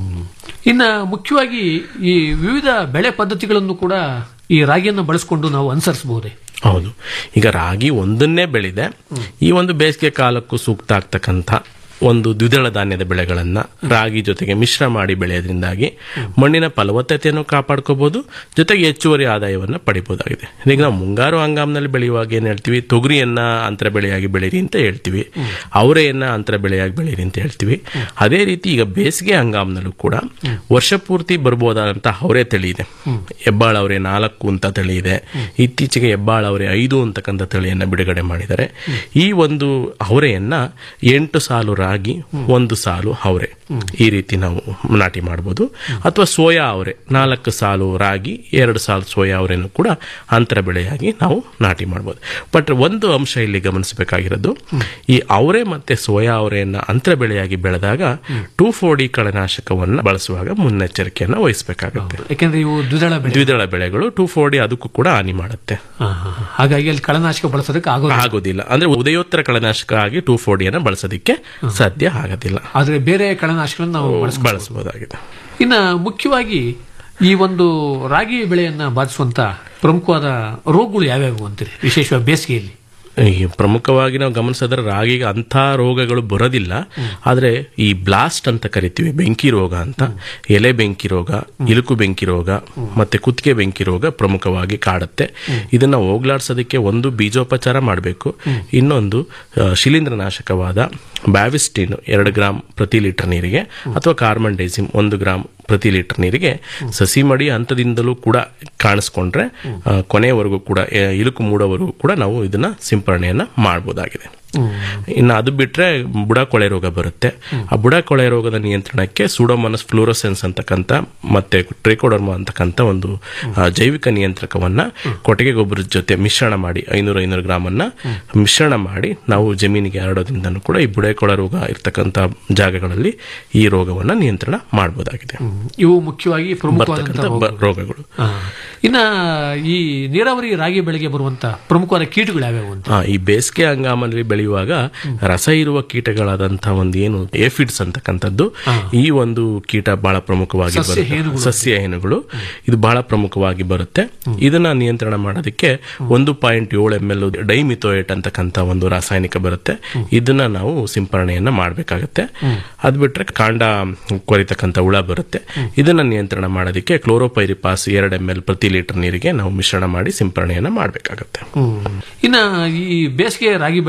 ಇನ್ನ ಮುಖ್ಯವಾಗಿ ಈ ವಿವಿಧ ಬೆಳೆ ಪದ್ಧತಿಗಳನ್ನು ಕೂಡ ಈ ರಾಗಿಯನ್ನು ಬಳಸಿಕೊಂಡು ನಾವು ಅನುಸರಿಸಬಹುದೇ ಹೌದು ಈಗ ರಾಗಿ ಒಂದನ್ನೇ ಬೆಳೆದೆ ಈ ಒಂದು ಬೇಸಿಗೆ ಕಾಲಕ್ಕೂ ಸೂಕ್ತ ಆಗ್ತಕ್ಕಂಥ ಒಂದು ದ್ವಿದಳ ಧಾನ್ಯದ ಬೆಳೆಗಳನ್ನ ರಾಗಿ ಜೊತೆಗೆ ಮಿಶ್ರ ಮಾಡಿ ಬೆಳೆಯೋದ್ರಿಂದಾಗಿ ಮಣ್ಣಿನ ಫಲವತ್ತತೆಯನ್ನು ಕಾಪಾಡ್ಕೋಬಹುದು ಜೊತೆಗೆ ಹೆಚ್ಚುವರಿ ಆದಾಯವನ್ನು ಪಡಿಬಹುದಾಗಿದೆ ಈಗ ನಾವು ಮುಂಗಾರು ಹಂಗಾಮಿನಲ್ಲಿ ಬೆಳೆಯುವಾಗ ಏನ್ ಹೇಳ್ತೀವಿ ತೊಗರಿಯನ್ನ ಅಂತರ ಬೆಳೆಯಾಗಿ ಬೆಳೀರಿ ಅಂತ ಹೇಳ್ತೀವಿ ಅವರೆಯನ್ನ ಅಂತರ ಬೆಳೆಯಾಗಿ ಬೆಳೀರಿ ಅಂತ ಹೇಳ್ತೀವಿ ಅದೇ ರೀತಿ ಈಗ ಬೇಸಿಗೆ ಹಂಗಾಮಿನಲ್ಲೂ ಕೂಡ ವರ್ಷ ಪೂರ್ತಿ ಬರ್ಬೋದಾದಂತ ಅವರೇ ತಳಿ ಇದೆ ಹೆಬ್ಬಾಳ ಅವರೇ ನಾಲ್ಕು ಅಂತ ತಳಿ ಇದೆ ಇತ್ತೀಚೆಗೆ ಹೆಬ್ಬಾಳ ಅವರೇ ಐದು ಅಂತಕ್ಕಂಥ ತಳಿಯನ್ನ ಬಿಡುಗಡೆ ಮಾಡಿದ್ದಾರೆ ಈ ಒಂದು ಅವರೆಯನ್ನ ಎಂಟು ಸಾಲು ರಾಗಿ ಒಂದು ಸಾಲು ಅವರೆ ಈ ರೀತಿ ನಾವು ನಾಟಿ ಮಾಡ್ಬೋದು ಅಥವಾ ಸೋಯಾ ಅವರೆ ನಾಲ್ಕು ಸಾಲು ರಾಗಿ ಎರಡು ಸಾಲು ಸೋಯಾ ಅವರೆನೂ ಕೂಡ ಅಂತರ ಬೆಳೆಯಾಗಿ ನಾವು ನಾಟಿ ಮಾಡ್ಬೋದು ಬಟ್ ಒಂದು ಅಂಶ ಇಲ್ಲಿ ಗಮನಿಸಬೇಕಾಗಿರೋದು ಈ ಅವರೆ ಮತ್ತೆ ಸೋಯಾ ಅವರೆಯನ್ನ ಅಂತರ ಬೆಳೆಯಾಗಿ ಬೆಳೆದಾಗ ಟೂ ಫೋರ್ಡಿ ಕಳೆನಾಶಕವನ್ನು ಬಳಸುವಾಗ ಮುನ್ನೆಚ್ಚರಿಕೆಯನ್ನು ವಹಿಸಬೇಕಾಗುತ್ತೆ ಯಾಕೆಂದ್ರೆ ಇವು ದ್ವಿದಳ ಬೆಳೆ ದ್ವಿದಳ ಬೆಳೆಗಳು ಟೂ ಫೋರ್ಡಿ ಅದಕ್ಕೂ ಕೂಡ ಹಾನಿ ಮಾಡುತ್ತೆ ಹಾ, ಹಾ, ಹಾ. ಹಾಗಾಗಿ ಅಲ್ಲಿ ಕಳೆನಾಶಕ ಬಳಸೋದಕ್ಕೆ ಆಗೋದಿಲ್ಲ ಆಗೋದಿಲ್ಲ ಅಂದ್ರೆ ಉದಯೋತ್ತರ ಕಳೆನಾಶಕ ಆಗಿ ಟೂ ಫೋರ್ಡಿಯನ್ನು ಬಳಸೋದಕ್ಕೆ ಸಾಧ್ಯ ಆಗೋದಿಲ್ಲ ಆದ್ರೆ ಬೇರೆ ಕಳೆನಾಶಕಗಳನ್ನು ನಾವು ಬಳಸ್ಬೋದು. ಬಳಸಬಹುದಾಗಿದೆ ಇನ್ನ ಮುಖ್ಯವಾಗಿ ಈ ಒಂದು ರಾಗಿ ಬೆಳೆಯನ್ನ ಬಾಧಿಸುವಂತ ಪ್ರಮುಖವಾದ ರೋಗಗಳು ಯಾವ್ಯಾವು ಅಂತೀರಿ ವಿಶೇಷವಾಗಿ ಬೇಸಿಗೆಯಲ್ಲಿ ಈ ಪ್ರಮುಖವಾಗಿ ನಾವು ಗಮನಿಸಿದ್ರೆ ರಾಗಿಗೆ ಅಂಥ ರೋಗಗಳು ಬರೋದಿಲ್ಲ ಆದರೆ ಈ ಬ್ಲಾಸ್ಟ್ ಅಂತ ಕರಿತೀವಿ ಬೆಂಕಿ ರೋಗ ಅಂತ ಎಲೆ ಬೆಂಕಿ ರೋಗ ಇಲುಕು ಬೆಂಕಿ ರೋಗ ಮತ್ತೆ ಕುತ್ತಿಗೆ ಬೆಂಕಿ ರೋಗ ಪ್ರಮುಖವಾಗಿ ಕಾಡುತ್ತೆ ಇದನ್ನ ಹೋಗ್ಲಾಡ್ಸೋದಕ್ಕೆ ಒಂದು ಬೀಜೋಪಚಾರ ಮಾಡಬೇಕು ಇನ್ನೊಂದು ಆ, ಶಿಲೀಂಧ್ರನಾಶಕವಾದ ಬ್ಯಾವಿಸ್ಟಿನ್ ಎರಡು ಗ್ರಾಮ್ ಪ್ರತಿ ಲೀಟರ್ ನೀರಿಗೆ ಅಥವಾ ಕಾರ್ಬನ್ ಡೈಸಿಮ್ ಒಂದು ಗ್ರಾಮ್ ಪ್ರತಿ ಲೀಟರ್ ನೀರಿಗೆ ಸಸಿ ಮಡಿ ಹಂತದಿಂದಲೂ ಕೂಡ ಕಾಣಿಸ್ಕೊಂಡ್ರೆ ಆ, ಕೊನೆಯವರೆಗೂ ಕೂಡ ಆ, ಇಲುಕು ಮೂಡೋವರೆಗೂ ಕೂಡ ನಾವು ಇದನ್ನ ಸಿಂಪರಣೆಯನ್ನ ಮಾಡಬಹುದಾಗಿದೆ ಇನ್ನು ಅದು ಬಿಟ್ರೆ ಬುಡ ಕೊಳೆ ರೋಗ ಬರುತ್ತೆ ಆ ಬುಡ ಕೊಳೆ ರೋಗದ ನಿಯಂತ್ರಣಕ್ಕೆ ಸೂಡೋಮನಸ್ ಫ್ಲೂರೋಸೆನ್ಸ್ ಅಂತಕ್ಕಂಥ ಮತ್ತೆ ಟ್ರೈಕೋಡರ್ಮ ಅಂತಕ್ಕಂಥ ಒಂದು ಆ, ಜೈವಿಕ ನಿಯಂತ್ರಕವನ್ನ ಕೊಟ್ಟಿಗೆ ಗೊಬ್ಬರದ ಜೊತೆ ಮಿಶ್ರಣ ಮಾಡಿ ಐನೂರು ಐನೂರು ಗ್ರಾಮ್ ಅನ್ನ ಮಿಶ್ರಣ ಮಾಡಿ ನಾವು ಜಮೀನಿಗೆ ಹರಡೋದ್ರಿಂದನೂ ಕೂಡ ಈ ಬುಡ ಕೊಳೆ ರೋಗ ಇರ್ತಕ್ಕಂಥ ಜಾಗಗಳಲ್ಲಿ ಈ ರೋಗವನ್ನ ನಿಯಂತ್ರಣ ಮಾಡಬಹುದಾಗಿದೆ ಇವು ಮುಖ್ಯವಾಗಿ ಪ್ರಮುಖವಾದಂತಹ ಬರ್ತಕ್ಕಂಥ ಬ- ರೋಗಗಳು. ರೋಗಗಳು ಹಾ. ಇನ್ನ ಈ ನೀರಾವರಿ ರಾಗಿ ಬೆಳೆಗೆ ಬರುವಂತ ಪ್ರಮುಖವಾದ ಕೀಟಗಳು ಯಾವ್ಯಾವು ಅಂತ ಆ, ಈ ಬೇಸಿಗೆ ಹಂಗಾಮಲ್ಲಿ ಬೆಳೆಯುವಾಗ ರಸ ಇರುವ ಕೀಟಗಳಾದಂತಹ ಒಂದು ಏನು ಏಫಿಡ್ಸ್ ಅಂತಕ್ಕಂಥದ್ದು ಈ ಒಂದು ಕೀಟ ಬಹಳ ಪ್ರಮುಖವಾಗಿ ಸಸ್ಯ ಬರುತ್ತೆ. ಹೇನುಗಳು. ಸಸ್ಯ ಹೇನುಗಳು ಇದು ಬಹಳ ಪ್ರಮುಖವಾಗಿ ಬರುತ್ತೆ ಇದನ್ನ ನಿಯಂತ್ರಣ ಮಾಡೋದಕ್ಕೆ ಒಂದು ಪಾಯಿಂಟ್ ಏಳು ಎಂ ಎಲ್ ಡೈಮಿಥೋಯೇಟ್ ಅಂತಕ್ಕಂಥ ಒಂದು ರಾಸಾಯನಿಕ ಬರುತ್ತೆ ಇದನ್ನ ನಾವು ಸಿಂಪರಣೆಯನ್ನ ಮಾಡಬೇಕಾಗತ್ತೆ ಅದ್ ಬಿಟ್ರೆ ಕಾಂಡ ಕೊರಿತಕ್ಕಂಥ ಹುಳ ಬರುತ್ತೆ ಇದನ್ನ ನಿಯಂತ್ರಣ ಮಾಡೋದಕ್ಕೆ ಕ್ಲೋರೋಪೈರಿಪಾಸ್ ಎರಡು ಎಂ ಎಲ್ ಪ್ರತಿ ಲೀಟರ್ ನೀರಿಗೆ ನಾವು ಮಿಶ್ರಣ ಮಾಡಿ ಸಿಂಪರಣೆಯನ್ನ ಮಾಡಬೇಕಾಗತ್ತೆ ಇನ್ನ ಈ ಬೇಸಿಗೆ ರಾಗಿ ಬೆಳೆಯನ್ನು ನಾವು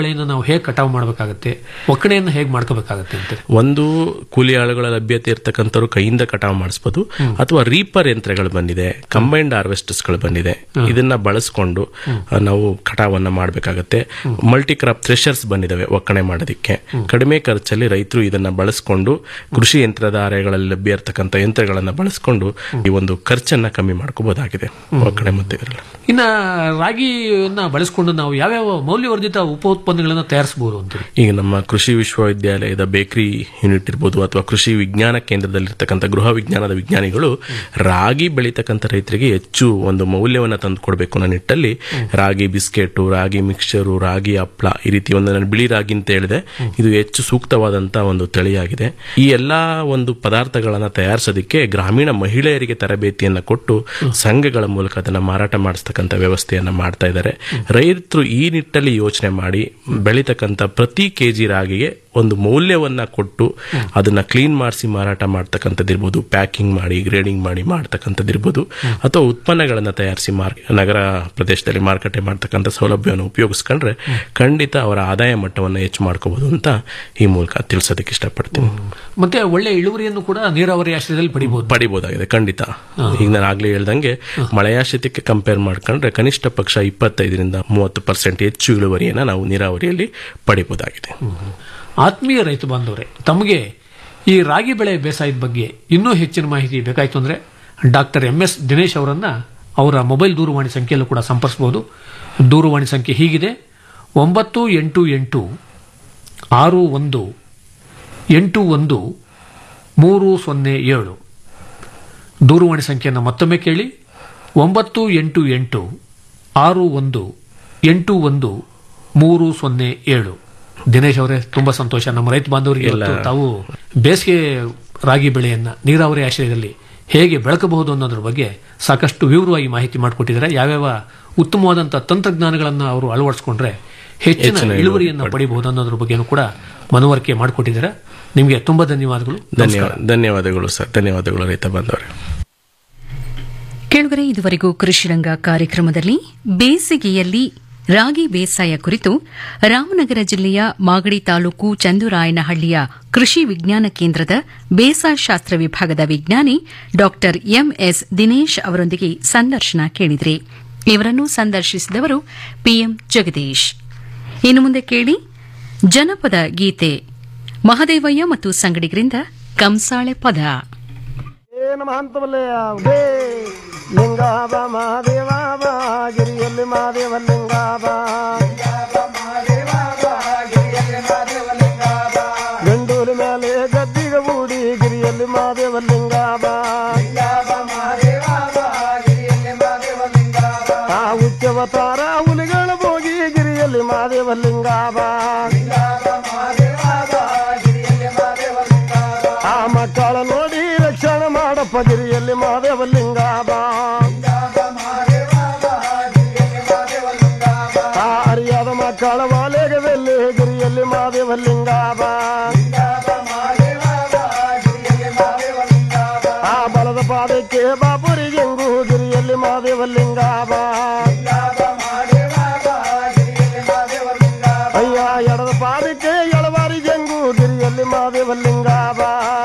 ಹೇಗೆ ಕಟಾವು ಮಾಡಬೇಕಾಗತ್ತೆ ಒಕ್ಕಣೆಯನ್ನು ಹೇಗೆ ಮಾಡ್ಕೋಬೇಕಾಗತ್ತೆ ಅಂತ ಒಂದು ಕೂಲಿ ಆಳುಗಳ ಲಭ್ಯತೆ ಇರ್ತಕ್ಕಂಥವ್ರು ಕೈಯಿಂದ ಕಟಾವು ಮಾಡಿಸ್ಬೋದು ಅಥವಾ ರೀಪರ್ ಯಂತ್ರಗಳು ಬಂದಿದೆ ಕಂಬೈನ್ಡ್ ಗಳು ಬಂದಿದೆ ಇದನ್ನ ಬಳಸ್ಕೊಂಡು ಆ, ನಾವು ಕಟಾವನ್ನ ಮಾಡಬೇಕಾಗತ್ತೆ ಮಲ್ಟಿ ಕ್ರಾಪ್ ಥ್ರೆಷರ್ಸ್ ಬಂದಿದಾವೆ ಒಕ್ಕಣೆ ಮಾಡೋದಕ್ಕೆ ಕಡಿಮೆ ಖರ್ಚಲ್ಲಿ ರೈತರು ಇದನ್ನ ಬಳಸ್ಕೊಂಡು ಕೃಷಿ ಯಂತ್ರಧಾರೆಗಳಲ್ಲಿ ಲಭ್ಯ ಇರ್ತಕ್ಕಂಥ ಯಂತ್ರಗಳನ್ನ ಬಳಸ್ಕೊಂಡು ಈ ಒಂದು ಖರ್ಚನ್ನ ಕಮ್ಮಿ ಮಾಡ್ಕೋಬಹುದಾಗಿದೆ ಒಕ್ಕಣೆ ಮತ್ತೆ ಇದರಲ್ಲಿ ಇನ್ನ ರಾಗಿಯನ್ನ ಬಳಸ್ಕೊಂಡು ನಾವು ಯಾವ್ಯಾವ ಮೌಲ್ಯವರ್ಧಿತ ಉಪ ಉತ್ಪನ್ನಗಳನ್ನು ತಯಾರಿಸಬಹುದು ಅಂತ ಈಗ ನಮ್ಮ ಕೃಷಿ ವಿಶ್ವವಿದ್ಯಾಲಯದ ಬೇಕರಿ ಯೂನಿಟ್ ಇರ್ಬೋದು ಅಥವಾ ಕೃಷಿ ವಿಜ್ಞಾನ ಕೇಂದ್ರದಲ್ಲಿರ್ತಕ್ಕಂಥ ಗೃಹ ವಿಜ್ಞಾನದ ವಿಜ್ಞಾನಿಗಳು ರಾಗಿ ಬೆಳೀತಕ್ಕಂಥ ರೈತರಿಗೆ ಹೆಚ್ಚು ಒಂದು ಮೌಲ್ಯವನ್ನು ತಂದು ಕೊಡಬೇಕು ಅನ್ನೋ ನಿಟ್ಟಲ್ಲಿ ರಾಗಿ ಬಿಸ್ಕೆಟು ರಾಗಿ ಮಿಕ್ಸ್ಚರು ರಾಗಿ ಹಪ್ಪಳ ಈ ರೀತಿ ಒಂದು ನಾನು ಬಿಳಿ ರಾಗಿ ಅಂತ ಹೇಳಿದೆ ಇದು ಹೆಚ್ಚು ಸೂಕ್ತವಾದಂತ ಒಂದು ತಳಿಯಾಗಿದೆ ಈ ಎಲ್ಲಾ ಒಂದು ಪದಾರ್ಥಗಳನ್ನ ತಯಾರಿಸೋದಕ್ಕೆ ಗ್ರಾಮೀಣ ಮಹಿಳೆಯರಿಗೆ ತರಬೇತಿಯನ್ನ ಕೊಟ್ಟು ಸಂಘಗಳ ಮೂಲಕ ಅದನ್ನ ಮಾರಾಟ ಮಾಡಿಸ್ತಕ್ಕಂಥ ವ್ಯವಸ್ಥೆಯನ್ನ ಮಾಡ್ತಾ ಇದ್ದಾರೆ ರೈತರು ಈ ನಿಟ್ಟಲ್ಲಿ ಯೋಚನೆ ಮಾಡಿ ಬೆಳೀತಕ್ಕಂಥ ಪ್ರತಿ ಕೆಜಿ ರಾಗಿಗೆ ಒಂದು ಮೌಲ್ಯವನ್ನ ಕೊಟ್ಟು ಅದನ್ನ ಕ್ಲೀನ್ ಮಾಡಿಸಿ ಮಾರಾಟ ಮಾಡ್ತಕ್ಕಂಥದ್ದಿರ್ಬೋದು ಪ್ಯಾಕಿಂಗ್ ಮಾಡಿ ಗ್ರೇಡಿಂಗ್ ಮಾಡಿ ಮಾಡ್ತಕ್ಕಂಥದ್ದಿರ್ಬೋದು ಅಥವಾ ಉತ್ಪನ್ನಗಳನ್ನ ತಯಾರಿಸಿ ಮಾರ್ ನಗರ ಪ್ರದೇಶದಲ್ಲಿ ಮಾರುಕಟ್ಟೆ ಮಾಡ್ತಕ್ಕಂಥ ಸೌಲಭ್ಯವನ್ನು ಉಪಯೋಗಿಸ್ಕೊಂಡ್ರೆ ಖಂಡಿತ ಅವರ ಆದಾಯ ಮಟ್ಟವನ್ನು ಹೆಚ್ಚು ಮಾಡ್ಕೋಬಹುದು ಅಂತ ಈ ಮೂಲಕ ತಿಳಿಸೋದಕ್ಕೆ ಇಷ್ಟಪಡ್ತೀನಿ ಮತ್ತೆ ಒಳ್ಳೆ ಇಳುವರಿಯನ್ನು ಕೂಡ ನೀರಾವರಿ ಆಶ್ರಯದಲ್ಲಿ ಪಡಿಬಹುದು ಪಡಿಬಹುದಾಗಿದೆ ಖಂಡಿತ ಈಗ ನಾನು ಆಗ್ಲೇ ಹೇಳ್ದಂಗೆ ಮಳೆಯಾಶ್ರಿತಕ್ಕೆ ಕಂಪೇರ್ ಮಾಡ್ಕೊಂಡ್ರೆ ಕನಿಷ್ಠ ಪಕ್ಷ ಇಪ್ಪತ್ತೈದರಿಂದ ಮೂವತ್ತು ಪರ್ಸೆಂಟ್ ಹೆಚ್ಚು ಇಳುವರಿಯನ್ನ ನಾವು ನೀರಾವರಿಯಲ್ಲಿ ಪಡಿಬಹುದಾಗಿದೆ ಆತ್ಮೀಯ ರೈತ ಬಾಂಧವರೇ ತಮಗೆ ಈ ರಾಗಿ ಬೆಳೆ ಬೇಸಾಯದ ಬಗ್ಗೆ ಇನ್ನೂ ಹೆಚ್ಚಿನ ಮಾಹಿತಿ ಬೇಕಾಯಿತು ಅಂದ್ರೆ ಡಾಕ್ಟರ್ ಎಂ ಎಸ್ ದಿನೇಶ್ ಅವರನ್ನ ಅವರ ಮೊಬೈಲ್ ದೂರವಾಣಿ ಸಂಖ್ಯೆಯಲ್ಲೂ ಕೂಡ ಸಂಪರ್ಸಬಹುದು ದೂರವಾಣಿ ಸಂಖ್ಯೆ ಹೀಗಿದೆ ಒಂಬತ್ತು ಎಂಟು ಎಂಟು ಆರು ಒಂದು ಎಂಟು ಒಂದು ಮೂರು ಸೊನ್ನೆ ಏಳು ದೂರವಾಣಿ ಸಂಖ್ಯೆಯನ್ನು ಮತ್ತೊಮ್ಮೆ ಕೇಳಿ ಒಂಬತ್ತು ಎಂಟು ಎಂಟು ಆರು ಒಂದು ಎಂಟು ಒಂದು ಮೂರು ಸೊನ್ನೆ ಏಳು ದಿನೇಶ್ ಅವರೇ ತುಂಬಾ ಸಂತೋಷ ನಮ್ಮ ರೈತ ಬಾಂಧವರಿಗೆ ಇವತ್ತು ತಾವು ಬೇಸಿಗೆ ರಾಗಿ ಬೆಳೆಯನ್ನ ನೀರಾವರಿ ಆಶ್ರಯದಲ್ಲಿ ಹೇಗೆ ಬೆಳಕಬಹುದು ಅನ್ನೋದ್ರ ಬಗ್ಗೆ ಸಾಕಷ್ಟು ವಿವರವಾಗಿ ಮಾಹಿತಿ ಮಾಡಿಕೊಟ್ಟಿದ್ದಾರೆ ಯಾವ್ಯಾವ ಉತ್ತಮವಾದಂತಹ ತಂತ್ರಜ್ಞಾನಗಳನ್ನ ಅವರು ಅಳವಡಿಸಿಕೊಂಡ್ರೆ ಹೆಚ್ಚಿನ ಹೆಚ್ಚಿನ ಇಳುವರಿಯನ್ನ ಪಡಿಬಹುದು ಅನ್ನೋದ್ರ ಬಗ್ಗೆನೂ ಕೂಡ ಮನವರಿಕೆ ಮಾಡಿಕೊಟ್ಟಿದ್ದಾರೆ ನಿಮಗೆ ತುಂಬಾ ಧನ್ಯವಾದಗಳು ಧನ್ಯವಾದ ಧನ್ಯವಾದಗಳು ಸರ್ ಧನ್ಯವಾದಗಳು ರೈತ ಬಾಂಧವರೇ ಕೇಳುಗರೆ ಇದುವರೆಗೂ ಕೃಷಿರಂಗ ಕಾರ್ಯಕ್ರಮದಲ್ಲಿ ಬೇಸಿಗೆಯಲ್ಲಿ ರಾಗಿ ಬೇಸಾಯ ಕುರಿತು ರಾಮನಗರ ಜಿಲ್ಲೆಯ ಮಾಗಡಿ ತಾಲೂಕು ಚಂದುರಾಯನಹಳ್ಳಿಯ ಕೃಷಿ ವಿಜ್ಞಾನ ಕೇಂದ್ರದ ಬೇಸಾಯ ಶಾಸ್ತ್ರ ವಿಭಾಗದ ವಿಜ್ಞಾನಿ ಡಾ ಎಂಎಸ್ ದಿನೇಶ್ ಅವರೊಂದಿಗೆ ಸಂದರ್ಶನ ಕೇಳಿದ್ರಿ ಇವರನ್ನು ಸಂದರ್ಶಿಸಿದವರು ಪಿಎಂ ಜಗದೀಶ್ ಇನ್ನು ಮುಂದೆ ಕೇಳಿ ಜನಪದ ಗೀತೆ ಮಹದೇವಯ್ಯ ಮತ್ತು ಸಂಗಡಿಗರಿಂದ ಕಂಸಾಳೆ ಪದ ನಮ್ಮ ಹಂತವಲ್ಲೇ ಬೇ ಲಿಂಗಾಬ ಮಹಾದೇವ ಬಾ ಗಿರಿಯಲ್ಲಿ ಮಹಾದೇವ ಲಿಂಗಾಬ ಗಂಡೂರಿ ಮೇಲೆ ಗದ್ದಿಗ ಬೂಡಿ ಗಿರಿಯಲ್ಲಿ ಮಹಾದೇವ ಲಿಂಗಾಬ ಆ ಉಚ್ಚವತಾರ ಹುಲಿಗಳ ಹೋಗಿ ಗಿರಿಯಲ್ಲಿ ಮಹಾದೇವ ಲಿಂಗಾಬ ಆ ಮಕ್ಕಳ ನೋಡಿ ರಕ್ಷಣೆ ಮಾಡಪ್ಪ ಗಿರಿಯಲ್ಲಿ ಮಹಾದೇವ ಲಿಂಗಾಬ ಆ ಅರಿಯಾದ ಮಕ್ಕಳ ವಾಲೆಗದಲ್ಲಿ ಗಿರಿಯಲ್ಲಿ ಮಹಾದೇವ ಲಿಂಗಾಬ ಆ ಬಲದ ಪಾದಕ್ಕೆ ಬಾಪುರಿಗೆಂಗು ಗಿರಿಯಲ್ಲಿ ಮಹಾದೇವ ಲಿಂಗಾಬ ಅಯ್ಯ ಎಡದ ಪಾದಕ್ಕೆ ಎಳವಾರಿಗೆಂಗು ಗಿರಿಯಲ್ಲಿ ಮಹಾದೇವ ಲಿಂಗಾಬ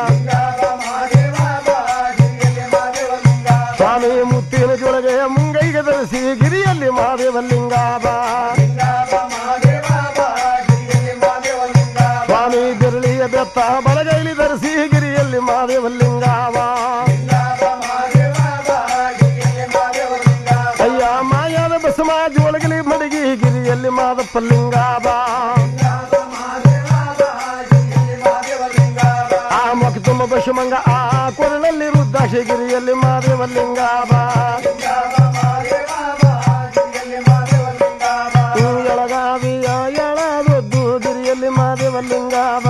ಸ್ವಾಮಿ ಮುತ್ತಿನ ಜೊಳಗೆ ಮುಂಗೈಗೆ ಧರಿಸಿ ಗಿರಿಯಲ್ಲಿ ಮಹಾದೇವ ಲಿಂಗಾಬ ಸ್ವಾಮಿ ಬಿರಳಿಯ ಬೆತ್ತ ಬಲಗೈಲಿ ಧರಿಸಿ ಗಿರಿಯಲ್ಲಿ ಮಹಾದೇವ ಲಿಂಗಾವ ಅಯ್ಯ ಮಾಯಾದ ಬಸಮಾಜಿ ಒಳಗಲಿ ಮಡಗಿ ಗಿರಿಯಲ್ಲಿ ಮಾದಪ್ಪ ಲಿಂಗಾಬ ಆ ಮೊಕ ತುಂಬ ಬಶಮಂಗ ಆ ಕೊರಳಲ್ಲಿ ರುದ್ರಾಕ್ಷಿ ಗಿರಿಯಲ್ಲಿ ಮಾದೇವ ಲಿಂಗಾಬ ಎಳಗಾವಿಯ ಎಳದೊದ್ದು ಗಿರಿಯಲ್ಲಿ ಮಾದೇವ ಲಿಂಗಾಬ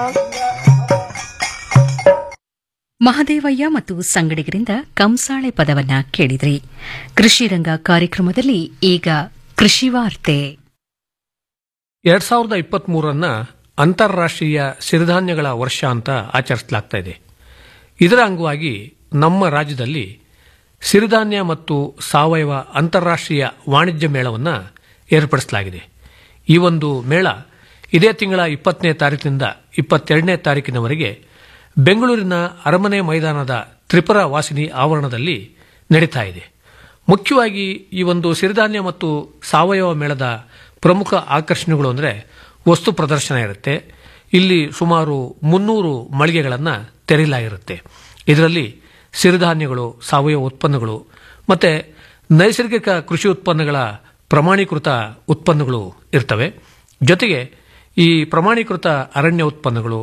ಮಹದೇವಯ್ಯ ಮತ್ತು ಸಂಗಡಿಗರಿಂದ ಕಂಸಾಳೆ ಪದವನ್ನ ಕೇಳಿದ್ರಿ ಕೃಷಿರಂಗ ಕಾರ್ಯಕ್ರಮದಲ್ಲಿ ಈಗ ಕೃಷಿ ವಾರ್ತೆ ಎರಡ್ ಸಾವಿರದ ಇಪ್ಪತ್ತ್ ಮೂರನ್ನ ಅಂತಾರಾಷ್ಟ್ರೀಯ ಸಿರಿಧಾನ್ಯಗಳ ವರ್ಷ ಅಂತ ಆಚರಿಸಲಾಗ್ತಾ ಇದೆ ಇದರ ಅಂಗವಾಗಿ ನಮ್ಮ ರಾಜ್ಯದಲ್ಲಿ ಸಿರಿಧಾನ್ಯ ಮತ್ತು ಸಾವಯವ ಅಂತಾರಾಷ್ಟ್ರೀಯ ವಾಣಿಜ್ಯ ಮೇಳವನ್ನು ಏರ್ಪಡಿಸಲಾಗಿದೆ ಈ ಒಂದು ಮೇಳ ಇದೇ ತಿಂಗಳ ಇಪ್ಪತ್ತನೇ ತಾರೀಕಿನಿಂದ ಇಪ್ಪತ್ತೆರಡನೇ ತಾರೀಕಿನವರೆಗೆ ಬೆಂಗಳೂರಿನ ಅರಮನೆ ಮೈದಾನದ ತ್ರಿಪುರ ವಾಸಿನಿ ಆವರಣದಲ್ಲಿ ನಡೀತಾ ಇದೆ ಮುಖ್ಯವಾಗಿ ಈ ಒಂದು ಸಿರಿಧಾನ್ಯ ಮತ್ತು ಸಾವಯವ ಮೇಳದ ಪ್ರಮುಖ ಆಕರ್ಷಣೆಗಳು ಅಂದರೆ ವಸ್ತು ಪ್ರದರ್ಶನ ಇರುತ್ತೆ ಇಲ್ಲಿ ಸುಮಾರು ಮುನ್ನೂರು ಮಳಿಗೆಗಳನ್ನು ತೆರೆಯಲಾಗಿರುತ್ತೆ ಇದರಲ್ಲಿ ಸಿರಿಧಾನ್ಯಗಳು ಸಾವಯವ ಉತ್ಪನ್ನಗಳು ಮತ್ತು ನೈಸರ್ಗಿಕ ಕೃಷಿ ಉತ್ಪನ್ನಗಳ ಪ್ರಮಾಣೀಕೃತ ಉತ್ಪನ್ನಗಳು ಇರ್ತವೆ ಜೊತೆಗೆ ಈ ಪ್ರಮಾಣೀಕೃತ ಅರಣ್ಯ ಉತ್ಪನ್ನಗಳು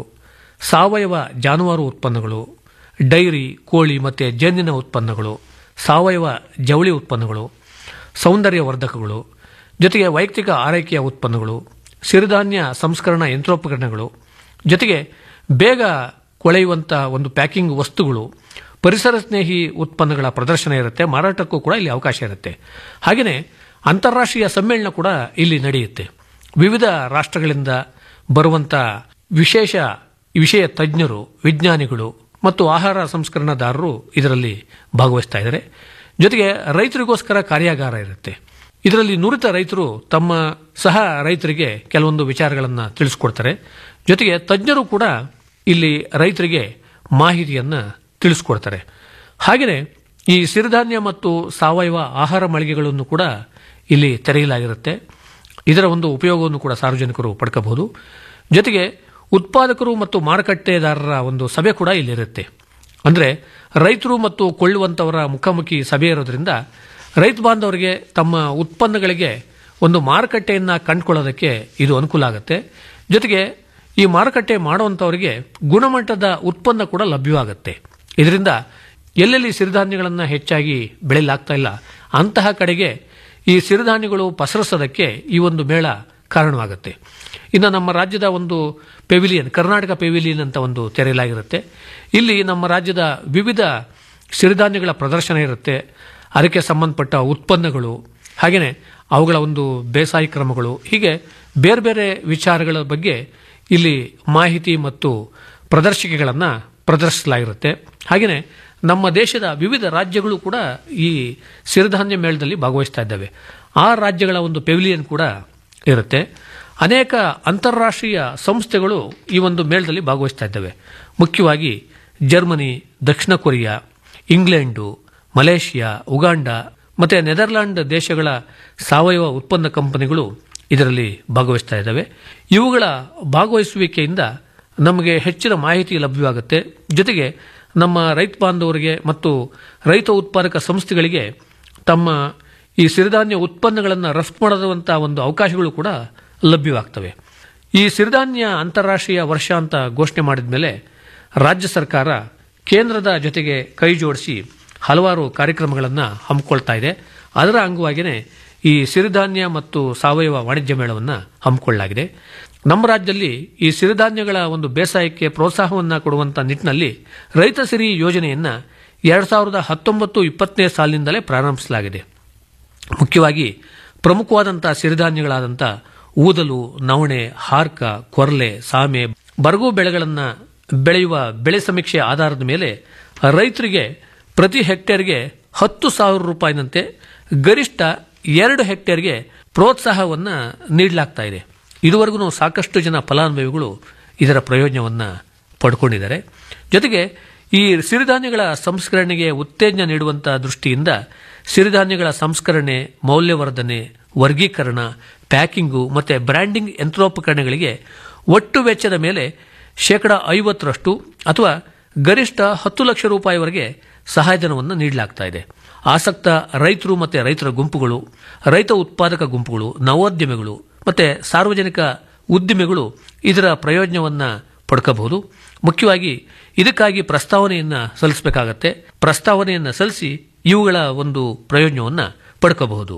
ಸಾವಯವ ಜಾನುವಾರು ಉತ್ಪನ್ನಗಳು ಡೈರಿ ಕೋಳಿ ಮತ್ತು ಜೇನಿನ ಉತ್ಪನ್ನಗಳು ಸಾವಯವ ಜವಳಿ ಉತ್ಪನ್ನಗಳು ಸೌಂದರ್ಯವರ್ಧಕಗಳು ಜೊತೆಗೆ ವೈಯಕ್ತಿಕ ಆರೈಕೆಯ ಉತ್ಪನ್ನಗಳು ಸಿರಿಧಾನ್ಯ ಸಂಸ್ಕರಣಾ ಯಂತ್ರೋಪಕರಣಗಳು ಜೊತೆಗೆ ಬೇಗ ಕೊಳೆಯುವಂಥ ಒಂದು ಪ್ಯಾಕಿಂಗ್ ವಸ್ತುಗಳು ಪರಿಸರ ಸ್ನೇಹಿ ಉತ್ಪನ್ನಗಳ ಪ್ರದರ್ಶನ ಇರುತ್ತೆ ಮಾರಾಟಕ್ಕೂ ಕೂಡ ಇಲ್ಲಿ ಅವಕಾಶ ಇರುತ್ತೆ ಹಾಗೆಯೇ ಅಂತಾರಾಷ್ಟ್ರೀಯ ಸಮ್ಮೇಳನ ಕೂಡ ಇಲ್ಲಿ ನಡೆಯುತ್ತೆ ವಿವಿಧ ರಾಷ್ಟ್ರಗಳಿಂದ ಬರುವಂಥ ವಿಶೇಷ ವಿಷಯ ತಜ್ಞರು ವಿಜ್ಞಾನಿಗಳು ಮತ್ತು ಆಹಾರ ಸಂಸ್ಕರಣಾದಾರರು ಇದರಲ್ಲಿ ಭಾಗವಹಿಸ್ತಾ ಇದ್ದಾರೆ ಜೊತೆಗೆ ರೈತರಿಗೋಸ್ಕರ ಕಾರ್ಯಾಗಾರ ಇರುತ್ತೆ ಇದರಲ್ಲಿ ನುರಿತ ರೈತರು ತಮ್ಮ ಸಹ ರೈತರಿಗೆ ಕೆಲವೊಂದು ವಿಚಾರಗಳನ್ನು ತಿಳಿಸ್ಕೊಡ್ತಾರೆ ಜೊತೆಗೆ ತಜ್ಞರು ಕೂಡ ಇಲ್ಲಿ ರೈತರಿಗೆ ಮಾಹಿತಿಯನ್ನು ತಿಳಿಸ್ಕೊಡ್ತಾರೆ ಹಾಗೆಯೇ ಈ ಸಿರಿಧಾನ್ಯ ಮತ್ತು ಸಾವಯವ ಆಹಾರ ಮಳಿಗೆಗಳನ್ನು ಕೂಡ ಇಲ್ಲಿ ತೆರೆಯಲಾಗಿರುತ್ತೆ ಇದರ ಒಂದು ಉಪಯೋಗವನ್ನು ಕೂಡ ಸಾರ್ವಜನಿಕರು ಪಡ್ಕೋಬಹುದು ಜೊತೆಗೆ ಉತ್ಪಾದಕರು ಮತ್ತು ಮಾರುಕಟ್ಟೆದಾರರ ಒಂದು ಸಭೆ ಕೂಡ ಇಲ್ಲಿರುತ್ತೆ ಅಂದರೆ ರೈತರು ಮತ್ತು ಕೊಳ್ಳುವಂಥವರ ಮುಖಾಮುಖಿ ಸಭೆ ಇರೋದ್ರಿಂದ ರೈತ ಬಾಂಧವರಿಗೆ ತಮ್ಮ ಉತ್ಪನ್ನಗಳಿಗೆ ಒಂದು ಮಾರುಕಟ್ಟೆಯನ್ನು ಕಂಡುಕೊಳ್ಳೋದಕ್ಕೆ ಇದು ಅನುಕೂಲ ಆಗುತ್ತೆ ಜೊತೆಗೆ ಈ ಮಾರುಕಟ್ಟೆ ಮಾಡುವಂಥವರಿಗೆ ಗುಣಮಟ್ಟದ ಉತ್ಪನ್ನ ಕೂಡ ಲಭ್ಯವಾಗುತ್ತೆ ಇದರಿಂದ ಎಲ್ಲೆಲ್ಲಿ ಸಿರಿಧಾನ್ಯಗಳನ್ನು ಹೆಚ್ಚಾಗಿ ಬೆಳೆಯಲಾಗ್ತಾ ಇಲ್ಲ ಅಂತಹ ಕಡೆಗೆ ಈ ಸಿರಿಧಾನ್ಯಗಳು ಪಸರಿಸೋದಕ್ಕೆ ಈ ಒಂದು ಮೇಳ ಕಾರಣವಾಗುತ್ತೆ ಇನ್ನು ನಮ್ಮ ರಾಜ್ಯದ ಒಂದು ಪೆವಿಲಿಯನ್ ಕರ್ನಾಟಕ ಪೆವಿಲಿಯನ್ ಅಂತ ಒಂದು ತೆರೆಯಲಾಗಿರುತ್ತೆ ಇಲ್ಲಿ ನಮ್ಮ ರಾಜ್ಯದ ವಿವಿಧ ಸಿರಿಧಾನ್ಯಗಳ ಪ್ರದರ್ಶನ ಇರುತ್ತೆ ಅದಕ್ಕೆ ಸಂಬಂಧಪಟ್ಟ ಉತ್ಪನ್ನಗಳು ಹಾಗೆಯೇ ಅವುಗಳ ಒಂದು ಬೇಸಾಯ ಕ್ರಮಗಳು ಹೀಗೆ ಬೇರೆ ಬೇರೆ ವಿಚಾರಗಳ ಬಗ್ಗೆ ಇಲ್ಲಿ ಮಾಹಿತಿ ಮತ್ತು ಪ್ರದರ್ಶಿಕೆಗಳನ್ನು ಪ್ರದರ್ಶಿಸಲಾಗಿರುತ್ತೆ ಹಾಗೆಯೇ ನಮ್ಮ ದೇಶದ ವಿವಿಧ ರಾಜ್ಯಗಳು ಕೂಡ ಈ ಸಿರಿಧಾನ್ಯ ಮೇಳದಲ್ಲಿ ಭಾಗವಹಿಸ್ತಾ ಇದ್ದಾವೆ ಆ ರಾಜ್ಯಗಳ ಒಂದು ಪೆವಿಲಿಯನ್ ಕೂಡ ಇರುತ್ತೆ ಅನೇಕ ಅಂತಾರಾಷ್ಟ್ರೀಯ ಸಂಸ್ಥೆಗಳು ಈ ಒಂದು ಮೇಳದಲ್ಲಿ ಭಾಗವಹಿಸ್ತಾ ಇದ್ದಾವೆ ಮುಖ್ಯವಾಗಿ ಜರ್ಮನಿ ದಕ್ಷಿಣ ಕೊರಿಯಾ ಇಂಗ್ಲೆಂಡು ಮಲೇಷಿಯಾ ಉಗಾಂಡ ಮತ್ತು ನೆದರ್ಲ್ಯಾಂಡ್ ದೇಶಗಳ ಸಾವಯವ ಉತ್ಪನ್ನ ಕಂಪನಿಗಳು ಇದರಲ್ಲಿ ಭಾಗವಹಿಸ್ತಾ ಇದ್ದಾವೆ ಇವುಗಳ ಭಾಗವಹಿಸುವಿಕೆಯಿಂದ ನಮಗೆ ಹೆಚ್ಚಿನ ಮಾಹಿತಿ ಲಭ್ಯವಾಗುತ್ತೆ ಜೊತೆಗೆ ನಮ್ಮ ರೈತ ಬಾಂಧವರಿಗೆ ಮತ್ತು ರೈತ ಉತ್ಪಾದಕ ಸಂಸ್ಥೆಗಳಿಗೆ ತಮ್ಮ ಈ ಸಿರಿಧಾನ್ಯ ಉತ್ಪನ್ನಗಳನ್ನು ರಫ್ತು ಮಾಡುವಂಥ ಒಂದು ಅವಕಾಶಗಳು ಕೂಡ ಲಭ್ಯವಾಗ್ತವೆ ಈ ಸಿರಿಧಾನ್ಯ ಅಂತಾರಾಷ್ಟ್ರೀಯ ವರ್ಷ ಅಂತ ಘೋಷಣೆ ಮಾಡಿದ ಮೇಲೆ ರಾಜ್ಯ ಸರ್ಕಾರ ಕೇಂದ್ರದ ಜೊತೆಗೆ ಕೈ ಜೋಡಿಸಿ ಹಲವಾರು ಕಾರ್ಯಕ್ರಮಗಳನ್ನು ಹಮ್ಮಿಕೊಳ್ತಾ ಇದೆ ಅದರ ಅಂಗವಾಗಿಯೇ ಈ ಸಿರಿಧಾನ್ಯ ಮತ್ತು ಸಾವಯವ ವಾಣಿಜ್ಯ ಮೇಳವನ್ನು ಹಮ್ಮಿಕೊಳ್ಳಲಾಗಿದೆ ನಮ್ಮ ರಾಜ್ಯದಲ್ಲಿ ಈ ಸಿರಿಧಾನ್ಯಗಳ ಒಂದು ಬೇಸಾಯಕ್ಕೆ ಪ್ರೋತ್ಸಾಹವನ್ನು ಕೊಡುವಂಥ ನಿಟ್ಟಿನಲ್ಲಿ ರೈತ ಸಿರಿ ಯೋಜನೆಯನ್ನು ಎರಡು ಸಾವಿರದ ಹತ್ತೊಂಬತ್ತು ಇಪ್ಪತ್ತನೇ ಸಾಲಿನಿಂದಲೇ ಪ್ರಾರಂಭಿಸಲಾಗಿದೆ ಮುಖ್ಯವಾಗಿ ಪ್ರಮುಖವಾದಂಥ ಸಿರಿಧಾನ್ಯಗಳಾದಂಥ ಊದಲು ನವಣೆ ಹಾರ್ಕ ಕೊರ್ಲೆ ಸಾಮೆ ಬರಗು ಬೆಳೆಗಳನ್ನು ಬೆಳೆಯುವ ಬೆಳೆ ಸಮೀಕ್ಷೆ ಆಧಾರದ ಮೇಲೆ ರೈತರಿಗೆ ಪ್ರತಿ ಹೆಕ್ಟೇರ್ಗೆ ಹತ್ತು ಸಾವಿರ ರೂಪಾಯಿನಂತೆ ಗರಿಷ್ಠ ಎರಡು ಹೆಕ್ಟೇರ್ಗೆ ಪ್ರೋತ್ಸಾಹವನ್ನು ನೀಡಲಾಗ್ತಾ ಇದೆ ಇದುವರೆಗೂ ಸಾಕಷ್ಟು ಜನ ಫಲಾನುಭವಿಗಳು ಇದರ ಪ್ರಯೋಜನವನ್ನು ಪಡ್ಕೊಂಡಿದ್ದಾರೆ ಜೊತೆಗೆ ಈ ಸಿರಿಧಾನ್ಯಗಳ ಸಂಸ್ಕರಣೆಗೆ ಉತ್ತೇಜನ ನೀಡುವಂಥ ದೃಷ್ಟಿಯಿಂದ ಸಿರಿಧಾನ್ಯಗಳ ಸಂಸ್ಕರಣೆ ಮೌಲ್ಯವರ್ಧನೆ ವರ್ಗೀಕರಣ ಪ್ಯಾಕಿಂಗು ಮತ್ತು ಬ್ರ್ಯಾಂಡಿಂಗ್ ಯಂತ್ರೋಪಕರಣಗಳಿಗೆ ಒಟ್ಟು ವೆಚ್ಚದ ಮೇಲೆ ಶೇಕಡ ಐವತ್ತರಷ್ಟು ಅಥವಾ ಗರಿಷ್ಠ ಹತ್ತು ಲಕ್ಷ ರೂಪಾಯಿವರೆಗೆ ಸಹಾಯಧನವನ್ನು ನೀಡಲಾಗ್ತಾ ಇದೆ ಆಸಕ್ತ ರೈತರು ಮತ್ತು ರೈತರ ಗುಂಪುಗಳು ರೈತ ಉತ್ಪಾದಕ ಗುಂಪುಗಳು ನವೋದ್ಯಮಿಗಳು ಮತ್ತು ಸಾರ್ವಜನಿಕ ಉದ್ದಿಮೆಗಳು ಇದರ ಪ್ರಯೋಜನವನ್ನು ಪಡ್ಕೋಬಹುದು ಮುಖ್ಯವಾಗಿ ಇದಕ್ಕಾಗಿ ಪ್ರಸ್ತಾವನೆಯನ್ನು ಸಲ್ಲಿಸಬೇಕಾಗತ್ತೆ ಪ್ರಸ್ತಾವನೆಯನ್ನು ಸಲ್ಲಿಸಿ ಇವುಗಳ ಒಂದು ಪ್ರಯೋಜನವನ್ನು ಪಡ್ಕೋಬಹುದು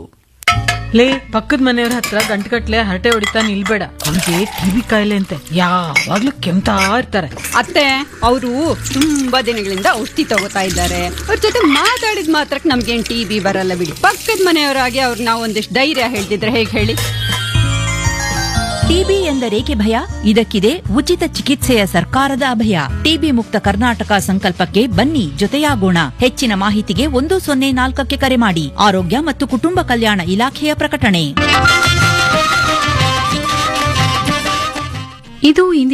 ಲೇ ಪಕ್ಕದ ಮನೆಯವ್ರ ಹತ್ರ ಗಂಟುಗಟ್ಲೆ ಹರಟೆ ಹೊಡಿತಾ ನಿಲ್ಬೇಡ ಅವ್ರಿಗೆ ಟಿವಿ ಕಾಯಿಲೆ ಅಂತೆ ಯಾವಾಗ್ಲೂ ಕೆಮ್ತಾ ಇರ್ತಾರೆ ಅತ್ತೆ ಅವರು ತುಂಬಾ ದಿನಗಳಿಂದ ಔಷಧಿ ತಗೋತಾ ಇದ್ದಾರೆ ಅವ್ರ ಜೊತೆ ಮಾತಾಡಿದ ಮಾತ್ರಕ್ಕೆ ನಮ್ಗೇನ್ ಟಿ ಬಿ ಬರಲ್ಲ ಬಿಡಿ ಪಕ್ಕದ ಮನೆಯವರಾಗಿ ಅವ್ರು ನಾವು ಒಂದಿಷ್ಟು ಧೈರ್ಯ ಹೇಳ್ತಿದ್ರೆ ಹೇಗೆ ಹೇಳಿ ಟಿಬಿ ಎಂದರೇಕೆ ಭಯ ಇದಕ್ಕಿದೆ ಉಚಿತ ಚಿಕಿತ್ಸೆಯ ಸರ್ಕಾರದ ಅಭಯ ಟಿಬಿ ಮುಕ್ತ ಕರ್ನಾಟಕ ಸಂಕಲ್ಪಕ್ಕೆ ಬನ್ನಿ ಜೊತೆಯಾಗೋಣ ಹೆಚ್ಚಿನ ಮಾಹಿತಿಗೆ ಒಂದು ಸೊನ್ನೆ ನಾಲ್ಕಕ್ಕೆ ಕರೆ ಮಾಡಿ ಆರೋಗ್ಯ ಮತ್ತು ಕುಟುಂಬ ಕಲ್ಯಾಣ ಇಲಾಖೆಯ ಪ್ರಕಟಣೆ ಇದು ಇಂದಿನ